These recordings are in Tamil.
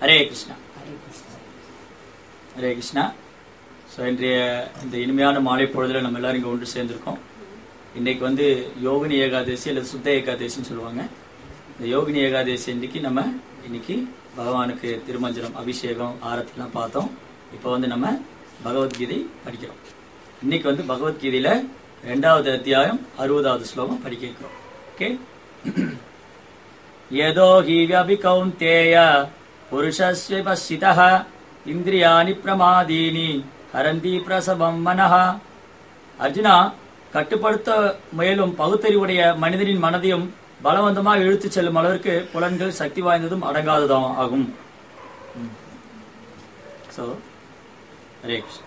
ஹரே கிருஷ்ணா ஹரே கிருஷ்ணா ஸோ இன்றைய இந்த இனிமையான மாலை பொழுதுல நம்ம எல்லாரும் இங்கே ஒன்று சேர்ந்திருக்கோம் இன்னைக்கு வந்து யோகினி ஏகாதசி அல்லது சுத்த ஏகாதசின்னு சொல்லுவாங்க இந்த யோகினி ஏகாதசி இன்னைக்கு நம்ம இன்னைக்கு பகவானுக்கு திருமஞ்சனம் அபிஷேகம் ஆரத்திலாம் பார்த்தோம் இப்போ வந்து நம்ம பகவத்கீதை படிக்கிறோம் இன்னைக்கு வந்து பகவத்கீதையில ரெண்டாவது அத்தியாயம் அறுபதாவது ஸ்லோகம் படிக்க இருக்கிறோம் ஓகே यदो हि व्यपि कौन्तेय पुरुषस्य पश्चितः இந்திரியாணி பிரமாதீனி ஹரந்தி பிரசவம் மனஹ அர்ஜுனா கட்டுப்படுத்த முயலும் பகுத்தறிவுடைய மனிதனின் மனதையும் பலவந்தமாக இழுத்துச் செல்லும் அளவிற்கு புலன்கள் சக்தி வாய்ந்ததும் அடங்காததும் ஆகும் ஸோ ஹரே கிருஷ்ணா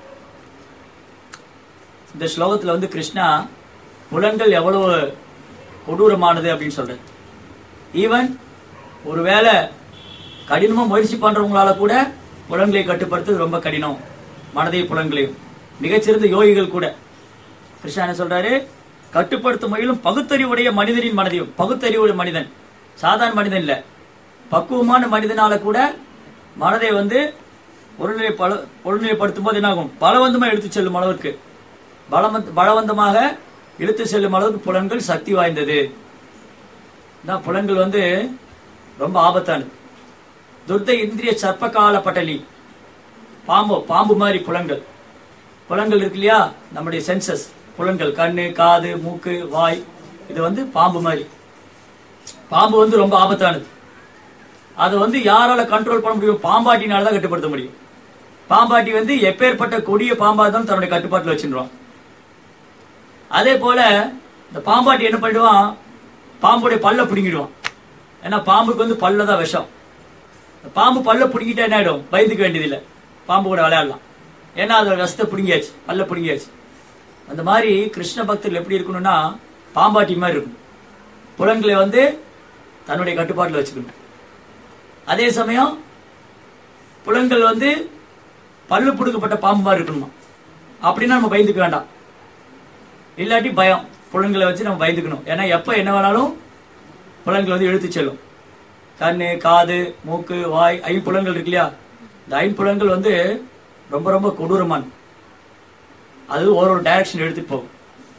இந்த ஸ்லோகத்துல வந்து கிருஷ்ணா புலன்கள் எவ்வளவு கொடூரமானது அப்படின்னு சொல்றது ஈவன் ஒருவேளை கடினமா முயற்சி பண்றவங்களால கூட புலன்களை கட்டுப்படுத்துறது ரொம்ப கடினம் மனதையும் புலன்களையும் மிகச்சிறந்த யோகிகள் கூட கிருஷ்ணா என்ன சொல்றாரு கட்டுப்படுத்த முயலும் பகுத்தறிவுடைய மனிதனின் மனதையும் பகுத்தறிவுடைய மனிதன் சாதாரண மனிதன் இல்ல பக்குவமான மனிதனால கூட மனதை வந்து ஒருநிலை பல ஒருநிலைப்படுத்தும் போது என்னாகும் பலவந்தமா எடுத்து செல்லும் அளவுக்கு பலவந்த பலவந்தமாக இழுத்து செல்லும் அளவுக்கு புலன்கள் சக்தி வாய்ந்தது தான் புலன்கள் வந்து ரொம்ப ஆபத்தானது துர்த்த இந்திரிய சர்ப்பகால பட்டலி பாம்பு பாம்பு மாதிரி புலன்கள் புலன்கள் இருக்கு இல்லையா நம்முடைய சென்சஸ் புலன்கள் கண்ணு காது மூக்கு வாய் இது வந்து பாம்பு மாதிரி பாம்பு வந்து ரொம்ப ஆபத்தானது அதை வந்து யாரால கண்ட்ரோல் பண்ண முடியும் பாம்பாட்டினால தான் கட்டுப்படுத்த முடியும் பாம்பாட்டி வந்து எப்பேற்பட்ட கொடிய பாம்பா இருந்தாலும் தன்னுடைய கட்டுப்பாட்டில் வச்சிருவான் அதே போல இந்த பாம்பாட்டி என்ன பண்ணிடுவான் பாம்புடைய பல்ல பிடுங்கிடுவான் ஏன்னா பாம்புக்கு வந்து பல்ல தான் விஷம் இந்த பாம்பு பல்ல பிடுங்கிட்டா என்ன ஆயிடும் பயந்துக்க வேண்டியதில்லை பாம்பு கூட விளையாடலாம் ஏன்னா அதோட விஷத்தை பிடுங்கியாச்சு பல்ல பிடுங்கியாச்சு அந்த மாதிரி கிருஷ்ண பக்தர்கள் எப்படி இருக்கணும்னா பாம்பாட்டி மாதிரி இருக்கணும் புலன்களை வந்து தன்னுடைய கட்டுப்பாட்டில் வச்சுக்கணும் அதே சமயம் புலன்கள் வந்து பல்லு பிடுக்கப்பட்ட பாம்பு மாதிரி இருக்கணுமா அப்படின்னா நம்ம பயந்துக்க வேண்டாம் இல்லாட்டி பயம் புலன்களை வச்சு நம்ம பயந்துக்கணும் ஏன்னா எப்ப என்ன வேணாலும் புலன்கள் வந்து இழுத்து செல்லும் கண்ணு காது மூக்கு வாய் ஐம்புலன்கள் இருக்கு இல்லையா இந்த ஐம்புலன்கள் வந்து ரொம்ப ரொம்ப கொடூரமான அது ஒரு ஒரு டைரக்ஷன் எடுத்துட்டு போகும்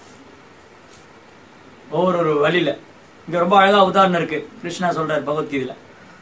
ஒவ்வொரு ஒரு வழியில இங்க ரொம்ப அழகா உதாரணம் இருக்கு கிருஷ்ணா சொல்றாரு பகவத்கீதையில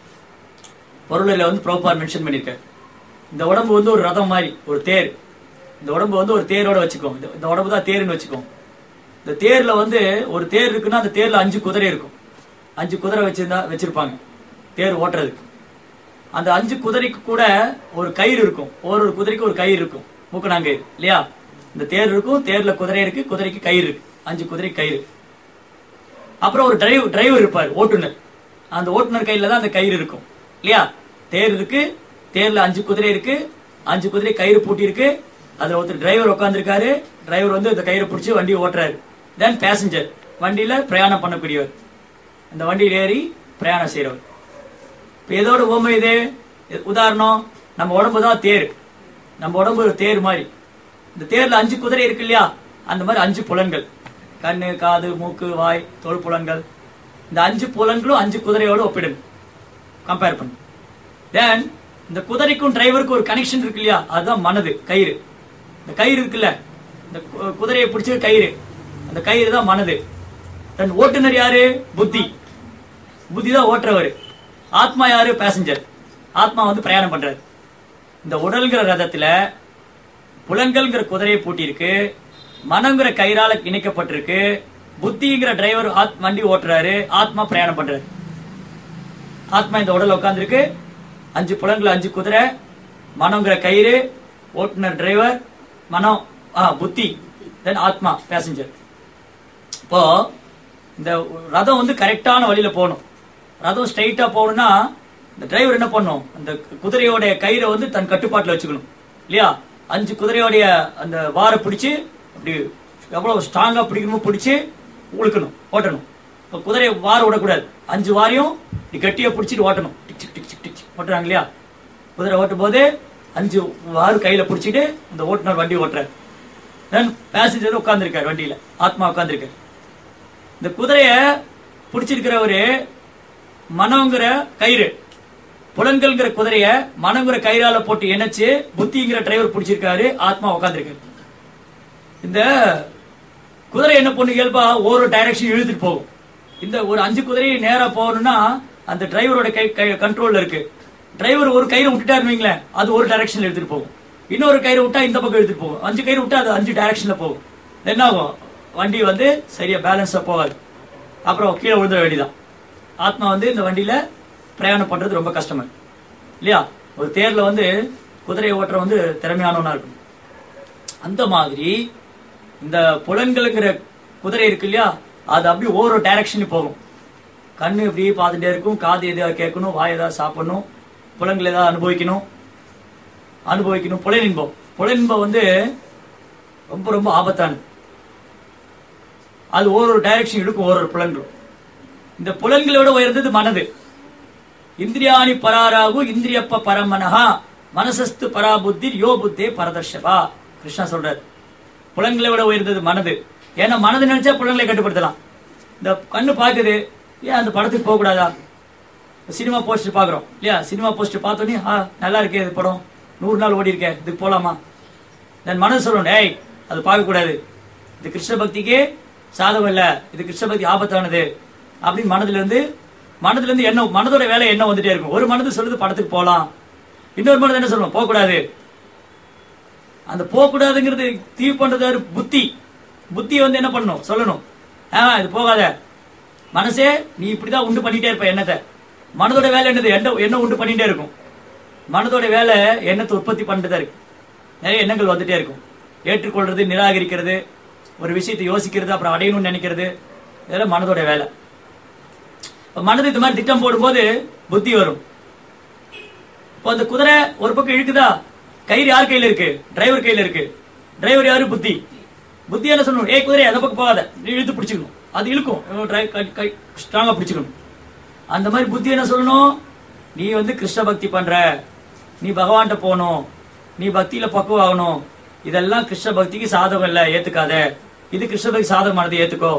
பொருளில் வந்து ப்ரோப்பார் மென்ஷன் பண்ணியிருக்காரு இந்த உடம்பு வந்து ஒரு ரதம் மாதிரி ஒரு தேர் இந்த உடம்பு வந்து ஒரு தேரோட வச்சுக்கோம் இந்த- இந்த உடம்பு தான் தேர்னு வச்சுக்கோம் இந்த தேர்ல வந்து ஒரு தேர் இருக்குன்னா அந்த தேர்ல அஞ்சு குதிரை இருக்கும் அஞ்சு குதிரை வச்சிருந்தா வச்சிருப்பாங்க தேர் ஓட்டுறதுக்கு அந்த அஞ்சு குதிரைக்கு கூட ஒரு கயிறு இருக்கும் ஒரு ஒரு குதிரைக்கு ஒரு கயிறு இருக்கும் மூக்கணாங்கயிறு இல்லையா இந்த தேர் இருக்கும் தேர்ல குதிரை இருக்கு குதிரைக்கு கயிறு இருக்கு அஞ்சு குதிரை கயிறு அப்புறம் ஒரு டிரைவர் டிரைவர் இருப்பார் ஓட்டுநர் அந்த ஓட்டுநர் கையில தான் அந்த கயிறு இருக்கும் இல்லையா தேர் இருக்கு தேர்ல அஞ்சு குதிரை இருக்கு அஞ்சு குதிரை கயிறு பூட்டி இருக்கு அதுல ஒருத்தர் டிரைவர் உட்காந்துருக்காரு டிரைவர் வந்து இந்த கயிறை பிடிச்சி வண்டியை ஓட்டுறாரு தென் பேசஞ்சர் வண்டியில பிரயாணம் பண்ணக்கூடியவர் இந்த வண்டியில் ஏறி பிரயாணம் செய்யறவர் இப்ப எதோட உவமை இது இது உதாரணம் நம்ம உடம்பு தான் தேர் நம்ம உடம்பு ஒரு தேர் மாதிரி இந்த தேர்ல அஞ்சு குதிரை இருக்கு இல்லையா அந்த மாதிரி அஞ்சு புலன்கள் கண்ணு காது மூக்கு வாய் தோல் புலன்கள் இந்த அஞ்சு புலன்களும் அஞ்சு குதிரையோட ஒப்பிடுங்க கம்பேர் பண்ணு தென் இந்த குதிரைக்கும் டிரைவருக்கும் ஒரு கனெக்ஷன் இருக்கு இல்லையா அதுதான் மனது கயிறு இந்த கயிறு இருக்குல்ல இந்த கு- குதிரையை பிடிச்ச கயிறு அந்த கயிறு தான் மனது தென் ஓட்டுநர் யாரு புத்தி புத்தி தான் ஓட்டுறவர் ஆத்மா யாரு பேசஞ்சர் ஆத்மா வந்து பிரயாணம் பண்றாரு இந்த உடல்கிற ரதத்துல புலன்கள்ங்கிற குதிரையை பூட்டியிருக்கு மனங்கிற கயிறால இணைக்கப்பட்டிருக்கு புத்திங்கிற டிரைவர் ஆத் வண்டி ஓட்டுறாரு ஆத்மா பிரயாணம் பண்றாரு ஆத்மா இந்த உடல்ல உட்காந்துருக்கு அஞ்சு புலன்கள் அஞ்சு குதிரை மனங்கிற கயிறு ஓட்டுநர் டிரைவர் மனம் ஆ, புத்தி தென் ஆத்மா பேசஞ்சர் இப்போ இந்த ரதம் வந்து கரெக்டான வழியில போகணும் ரதம் ஸ்ட்ரைட்டா போகணும்னா இந்த டிரைவர் என்ன பண்ணும் அந்த குதிரையோட கயிறை வந்து தன் கட்டுப்பாட்டுல வச்சுக்கணும் இல்லையா அஞ்சு குதிரையோடைய அந்த வாரை பிடிச்சு அப்படி எவ்வளவு ஸ்ட்ராங்கா பிடிக்கணுமோ பிடிச்சு உழுக்கணும் ஓட்டணும் இப்போ குதிரையை வார விடக்கூடாது அஞ்சு வாரையும் இப்படி கட்டியா பிடிச்சிட்டு ஓட்டணும் டிக் டிக் டிக் டிக் டிக் ஓட்டுறாங்க இல்லையா குதிரை ஓட்டும் போது அஞ்சு வாறு கையில பிடிச்சிட்டு அந்த ஓட்டுநர் வண்டி ஓட்டுறாரு தென் பேசஞ்சர் உட்கார்ந்துருக்காரு வண்டியில ஆத்மா உட்கார்ந்துருக்காரு இந்த குதிரைய பிடிச்சிருக்கிறவரு மனோங்கிற கயிறு புலன்கள்ங்கிற குதிரைய மனங்கிற கயிறால போட்டு இணைச்சு புத்திங்கிற டிரைவர் பிடிச்சிருக்காரு ஆத்மா உட்காந்துருக்காரு இந்த குதிரை என்ன பண்ணு இயல்பா ஒரு டைரக்ஷன் இழுத்துட்டு போகும் இந்த ஒரு அஞ்சு குதிரையை நேரா போகணும்னா அந்த டிரைவரோட கை கண்ட்ரோல்ல இருக்கு டிரைவர் ஒரு கயிறு விட்டுட்டாருன்னு வைங்களேன் அது ஒரு டைரக்ஷன்ல எடுத்துட்டு போகும் இன்னொரு கயிறு விட்டா இந்த பக்கம் எடுத்துட்டு போகும் அஞ்சு கயிறு விட்டா அது அஞ்சு டைரக்ஷன்ல போகும் என்ன ஆகும் வண்டி வந்து சரியா பேலன்ஸா போகாது அப்புறம் கீழே விழுந்துட வேண்டியதான் ஆத்மா வந்து இந்த வண்டியில பிரயாணம் பண்றது ரொம்ப கஷ்டமா இருக்கு. இல்லையா ஒரு தேர்ல வந்து குதிரையை ஓட்டுற வந்து திறமையானவனா இருக்கும் அந்த மாதிரி இந்த புலன்களுங்கிற குதிரை இருக்கு இல்லையா அது அப்படி ஒவ்வொரு டைரக்ஷன்லயும் போகும் கண்ணு இப்படி பார்த்துட்டே இருக்கும் காது எதாவது கேட்கணும் வாய் ஏதாவது சாப்பிடணும் புலன்கள் ஏதாவது அனுபவிக்கணும் அனுபவிக்கணும் புலனின்பம் புலனின்பம் வந்து ரொம்ப ரொம்ப ஆபத்தானது அது ஒரு ஒரு டைரக்ஷன் இருக்கும் ஒரு ஒரு புலன்களும் இந்த புலன்களோட உயர்ந்தது மனது இந்திரியாணி பராராகு இந்திரியப்ப பரமனஹா மனசஸ்து பராபுத்தி யோ புத்தே பரதர்ஷபா கிருஷ்ணா சொல்றாரு புலன்களை விட உயர்ந்தது மனது ஏன்னா மனது நினைச்சா புலன்களை கட்டுப்படுத்தலாம் இந்த கண்ணு பாக்குது ஏன் அந்த படத்துக்கு போக கூடாதா சினிமா போஸ்டர் பாக்குறோம் இல்லையா சினிமா போஸ்டர் பார்த்தோன்னே ஆ நல்லா இருக்கே இது படம் நூறு நாள் ஓடி இருக்கே இதுக்கு போலாமா நான் மனது சொல்லணும் ஏய் அது பார்க்க கூடாது இது கிருஷ்ண பக்திக்கு சாதகம் இல்ல இது கிருஷ்ண பக்தி ஆபத்தானது அப்படின்னு மனதுல இருந்து மனதுல இருந்து என்ன மனதோட வேலை என்ன வந்துட்டே இருக்கும் ஒரு மனது சொல்லுது படத்துக்கு போலாம் இன்னொரு மனது என்ன சொல்லணும் போக கூடாது அந்த போக கூடாதுங்கிறது தீ பண்றது யாரு? புத்தி புத்தி வந்து என்ன பண்ணணும் சொல்லணும் ஆ இது போகாத மனசே நீ இப்படிதான் உண்டு பண்ணிட்டே இருப்ப எண்ணத்தை மனதோட வேலை என்னது என்ன என்ன உண்டு பண்ணிட்டே இருக்கும் மனதோட வேலை எண்ணத்தை உற்பத்தி பண்ணிட்டு தான் இருக்கு நிறைய எண்ணங்கள் வந்துட்டே இருக்கும் ஏற்றுக்கொள்றது நிராகரிக்கிறது ஒரு விஷயத்தை யோசிக்கிறது அப்புறம் அடையணும்னு நினைக்கிறது இதெல்லாம் மனதோட வேலை இப்ப மனது இந்த மாதிரி திட்டம் போடும்போது புத்தி வரும் இப்போ அந்த குதிரை ஒரு பக்கம் இழுக்குதா கயிறு யார் கையில இருக்கு டிரைவர் கையில இருக்கு டிரைவர் யாரு புத்தி புத்தி என்ன சொல்லணும் ஏய் குதிரை அந்த பக்கம் போகாத நீ இழுத்து பிடிச்சிக்கணும் அது இழுக்கும் ஸ்ட்ராங்கா பிடிச்சிக்கணும் அந்த மாதிரி புத்தி என்ன சொல்லணும் நீ வந்து கிருஷ்ண பக்தி பண்ற நீ பகவான்கிட்ட போகணும் நீ பக்தியில பக்குவம் ஆகணும் இதெல்லாம் கிருஷ்ண பக்திக்கு சாதகம் இல்ல ஏத்துக்காத இது கிருஷ்ண பக்தி சாதகமானது ஏத்துக்கோ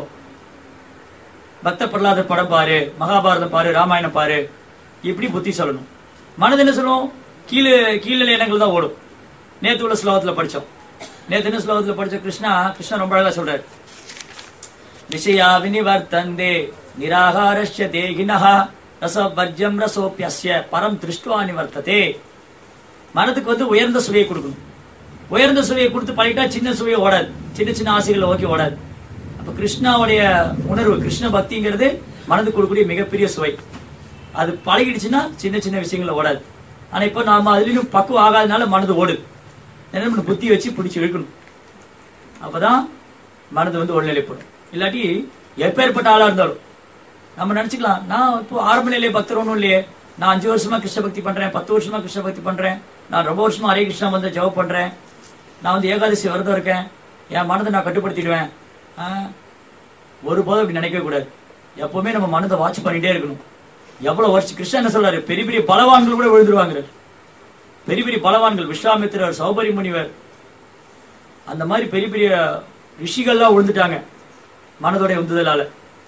பக்த பிரகலாதர் படம் பாரு மகாபாரதம் பாரு ராமாயணம் பாரு இப்படி புத்தி சொல்லணும் மனது என்ன சொல்லும் கீழே கீழ்நிலை எண்ணங்கள் தான் ஓடும் நேத்து உள்ள ஸ்லோகத்துல படிச்சோம் நேத்து என்ன ஸ்லோகத்துல படிச்ச கிருஷ்ணா கிருஷ்ணா ரொம்ப அழகா சொல்றாரு விஷயா வினிவர்த்தந்தே நிராகாரஸ்ய தேகினஹ ரசவர்ஜம் ரசோப்பியஸ்ய பரம் திருஷ்டுவா நிவர்த்ததே மனதுக்கு வந்து உயர்ந்த சுவையை கொடுக்கணும் உயர்ந்த சுவையை கொடுத்து பழகிட்டா சின்ன சுவையை ஓடாது சின்ன சின்ன ஆசைகளை ஓகே ஓடாது அப்ப கிருஷ்ணாவுடைய உணர்வு கிருஷ்ண பக்திங்கிறது மனதுக்கு கொடுக்கக்கூடிய மிகப்பெரிய சுவை அது பழகிடுச்சுன்னா சின்ன சின்ன விஷயங்கள ஓடாது ஆனா இப்ப நாம அதுலயும் பக்குவம் ஆகாதனால மனது ஓடுது என்ன பண்ணணும்? புத்தி வச்சு பிடிச்சு இழுக்கணும் அப்பதான் மனது வந்து ஒருநிலைப்படும் இல்லாட்டி எப்பேற்பட்ட ஆளா இருந்தாலும் நம்ம நினைச்சுக்கலாம் நான் இப்போ ஆரம்ப நிலைய பக்தர் ஒன்றும் இல்லையே நான் அஞ்சு வருஷமா கிருஷ்ண பக்தி பண்றேன் பத்து வருஷமா கிருஷ்ண பக்தி பண்றேன் நான் ரொம்ப வருஷமா ஹரே கிருஷ்ணா வந்து ஜெபம் பண்றேன் நான் வந்து ஏகாதசி விரதம் இருக்கேன் என் மனதை நான் கட்டுப்படுத்திடுவேன் ஆ, ஒருபோதும் அப்படி நினைக்கவே கூடாது எப்பவுமே நம்ம மனதை வாட்ச் பண்ணிட்டே இருக்கணும் எவ்வளவு வருஷம் கிருஷ்ணன் என்ன சொல்றாரு பெரிய பெரிய பலவான்கள் கூட விழுந்துருவாங்க பெரிய பெரிய பலவான்கள் விஸ்வாமித்திரர் சௌபரி முனிவர் அந்த மாதிரி பெரிய பெரிய ரிஷிகள்லாம் விழுந்துட்டாங்க மனதோடைய உந்துதலால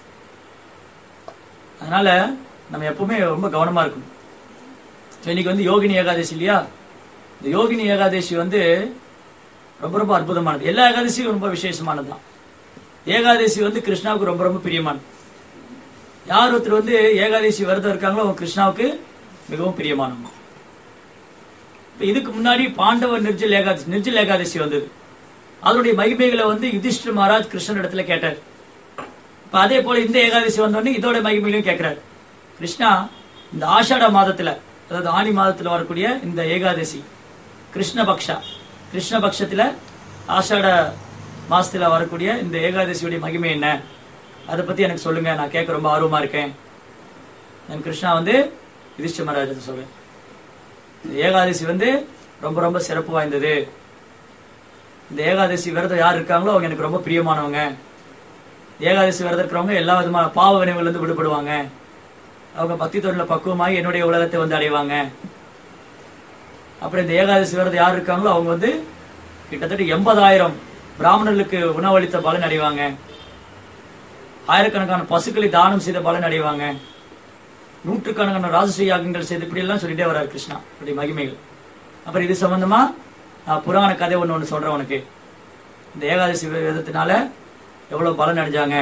அதனால நம்ம எப்பவுமே ரொம்ப கவனமா இருக்கணும் இன்னைக்கு வந்து யோகினி ஏகாதசி இல்லையா இந்த யோகினி ஏகாதசி வந்து ரொம்ப ரொம்ப அற்புதமானது எல்லா ஏகாதசியும் ரொம்ப விசேஷமானதுதான் ஏகாதசி வந்து கிருஷ்ணாவுக்கு ரொம்ப ரொம்ப பிரியமானது யார் ஒருத்தர் வந்து ஏகாதசி விரதம் இருக்காங்களோ அவங்க கிருஷ்ணாவுக்கு மிகவும் பிரியமானவங்க இப்ப இதுக்கு முன்னாடி பாண்டவர் நிர்ஜல் ஏகாதசி நிர்ஜல் ஏகாதசி வந்தது அதனுடைய மகிமைகளை வந்து யுதிஷ்டிர மகாராஜ் கிருஷ்ணன் இடத்துல கேட்டார் இப்ப அதே போல இந்த ஏகாதசி வந்தோடனே இதோட மகிமையிலையும் கேட்கிறார் கிருஷ்ணா இந்த ஆஷாட மாதத்துல அதாவது ஆனி மாதத்துல வரக்கூடிய இந்த ஏகாதசி கிருஷ்ணபக்ஷா கிருஷ்ணபக்ஷத்துல ஆஷாட மாசத்துல வரக்கூடிய இந்த ஏகாதசியுடைய மகிமை என்ன அதை பத்தி எனக்கு சொல்லுங்க நான் கேட்க ரொம்ப ஆர்வமா இருக்கேன் நான் கிருஷ்ணா வந்து யுதிஷ்டிர மகாராஜ் சொல்றேன் இந்த ஏகாதசி வந்து ரொம்ப ரொம்ப சிறப்பு வாய்ந்தது இந்த ஏகாதசி விரதம் யார் இருக்காங்களோ அவங்க எனக்கு ரொம்ப பிரியமானவங்க ஏகாதசி விரதம் இருக்கிறவங்க எல்லா விதமான பாவ வினைவுல இருந்து விடுபடுவாங்க அவங்க பக்தி தொழில பக்குவமாகி என்னுடைய உலகத்தை வந்து அடைவாங்க அப்புறம் இந்த ஏகாதசி விரதம் யார் இருக்காங்களோ அவங்க வந்து கிட்டத்தட்ட எண்பதாயிரம் பிராமணர்களுக்கு உணவளித்த பலன் அடைவாங்க ஆயிரக்கணக்கான பசுக்களை தானம் செய்த பலன் அடைவாங்க நூற்றுக்கணக்கான ராஜசூய யாகங்கள் செய்து இப்படி எல்லாம் சொல்லிட்டே வர்றாரு கிருஷ்ணா அப்படி மகிமைகள் அப்புறம் இது சம்பந்தமா நான் புராண கதை ஒண்ணு ஒண்ணு சொல்றேன் உனக்கு இந்த ஏகாதசி விரதத்தினால எவ்வளவு பலன் அடைஞ்சாங்க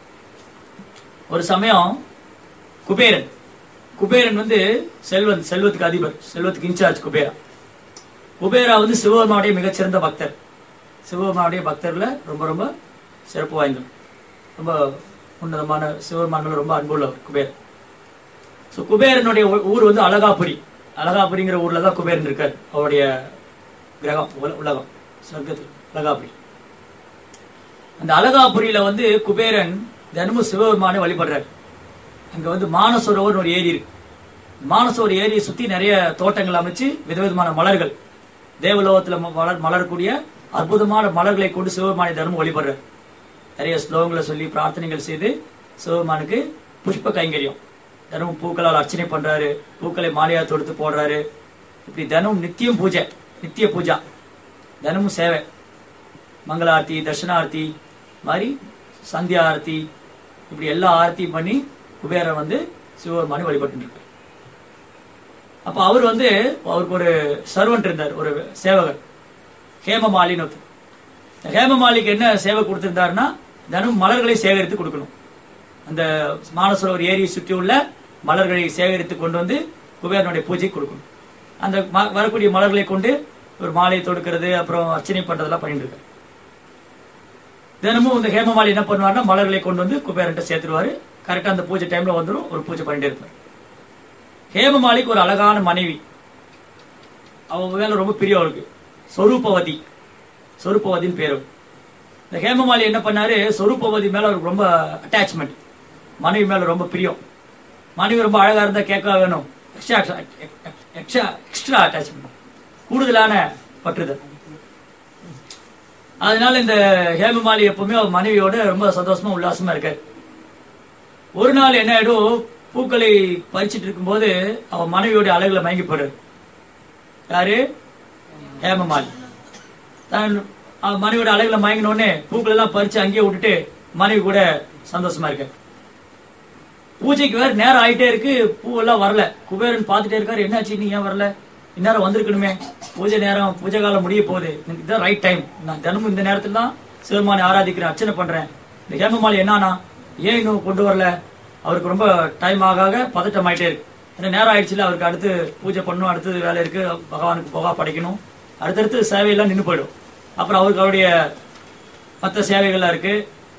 ஒரு சமயம் குபேரன் குபேரன் வந்து செல்வன் செல்வத்துக்கு அதிபர் செல்வத்துக்கு இன்சார்ஜ் குபேரா குபேரா வந்து சிவபெருமானுடைய மிகச்சிறந்த பக்தர் சிவபெருமானுடைய பக்தர்ல ரொம்ப ரொம்ப சிறப்பு வாய்ந்தவர் ரொம்ப உன்னதமான சிவபெருமான் மேல ரொம்ப அன்புள்ளவர் குபேரன் ஸோ குபேரனுடைய ஊ- ஊர் வந்து அழகாபுரி அழகாபுரிங்கிற ஊர்ல தான் குபேரன் இருக்கார் அவருடைய கிரகம் உல- உலகம் சொர்க்கத்தில் அழகாபுரி அந்த அழகாபுரியில வந்து குபேரன் தினமும் சிவபெருமானை வழிபடுறார் அங்க வந்து மானசரோவர் ஒரு ஏரி இருக்கு மானசரோவர் ஏரியை சுத்தி நிறைய தோட்டங்கள் அமைச்சு விதவிதமான மலர்கள் தேவலோகத்துல ம- மலர் மலரக்கூடிய அற்புதமான மலர்களை கொண்டு சிவபெருமானை தினமும் வழிபடுறார் நிறைய ஸ்லோகங்களை சொல்லி பிரார்த்தனைகள் செய்து சிவபெருமானுக்கு புஷ்ப கைங்கரியம் தினமும் பூக்களால் அர்ச்சனை பண்றாரு பூக்களை மாலையா தொடுத்து போடுறாரு இப்படி தினமும் நித்தியம் பூஜை நித்திய பூஜா தினமும் சேவை மங்கள ஆரத்தி தர்ஷனார்த்தி மாதிரி சந்தியா ஆரத்தி இப்படி எல்லா ஆரத்தியும் பண்ணி குபேரன் வந்து சிவபெருமானை வழிபட்டு இருக்கார் அப்ப அவர் வந்து அவருக்கு ஒரு சர்வன்ட் இருந்தார் ஒரு சேவகர் ஹேமமாலின்னு ஒருத்தர் இந்த ஹேமமாலிக்கு என்ன சேவை கொடுத்திருந்தாருன்னா தினமும் மலர்களை சேகரித்து கொடுக்கணும் அந்த மானசரோவர் ஏரியை சுற்றி உள்ள மலர்களை சேகரித்து கொண்டு வந்து குபேரனுடைய பூஜை கொடுக்கணும் அந்த ம- வரக்கூடிய மலர்களை கொண்டு ஒரு மாலை தொடுக்கிறது அப்புறம் அர்ச்சனை பண்றதெல்லாம் பண்ணிட்டு இருக்காரு தினமும் இந்த ஹேமமாலி என்ன பண்ணுவாருன்னா மலர்களை கொண்டு வந்து குபேரன்ட்ட சேர்த்துருவாரு கரெக்டா அந்த பூஜை டைம்ல வந்துடும் ஒரு பூஜை பண்ணிட்டே இருப்பார் ஹேமமாலிக்கு ஒரு அழகான மனைவி அவங்க மேல ரொம்ப பிரியம் அவருக்கு சொரூபவதி சொரூபவதின்னு பேரு இந்த ஹேமமாலி என்ன பண்ணாரு சொரூபவதி மேல அவருக்கு ரொம்ப அட்டாச்மெண்ட் மனைவி மேல ரொம்ப பிரியம் மனைவி ரொம்ப அழகா இருந்தா கேட்க வேணும் எக்ஸ்ட்ரா எக்ஸ்ட்ரா எக்ஸ்ட்ரா அட்டாச்மெண்ட் கூடுதலான பற்றுதல் அதனால இந்த ஹேமமாலி எப்பவுமே அவர் மனைவியோட ரொம்ப சந்தோஷமா உல்லாசமா இருக்காரு ஒரு நாள் என்ன ஆயிடும் பூக்களை பறிச்சிட்டு இருக்கும்போது அவ மனைவியோட அழகுல மயங்கி போறாரு யாரு ஹேமமாலி தான் அவ மனைவியோட அழகுல மயங்கின உடனே பூக்கள் எல்லாம் பறிச்சு அங்கேயே விட்டுட்டு மனைவி கூட சந்தோஷமா இருக்காரு பூஜைக்கு வேற நேரம் ஆயிட்டே இருக்கு பூவெல்லாம் வரல குபேரன் பார்த்துட்டே இருக்காரு என்னாச்சு நீ ஏன் வரல இந்நேரம் வந்திருக்கணுமே பூஜை நேரம் பூஜை காலம் முடிய போகுது எனக்கு இதுதான் ரைட் டைம் நான் தினமும் இந்த நேரத்துல தான் சிவமானை ஆராதிக்கிறேன் அர்ச்சனை பண்றேன் இந்த ஹேமமாலி என்னானா ஏன் இன்னும் கொண்டு வரல அவருக்கு ரொம்ப டைம் ஆக ஆக பதட்டம் ஆயிட்டே இருக்கு ஏன்னா நேரம் ஆயிடுச்சுல அவருக்கு அடுத்து பூஜை பண்ணணும் அடுத்தது வேலை இருக்கு பகவானுக்கு போகா படைக்கணும் அடுத்தடுத்து சேவையெல்லாம் நின்று போயிடும் அப்புறம் அவருக்கு அவருடைய மற்ற சேவைகள்லாம் இருக்கு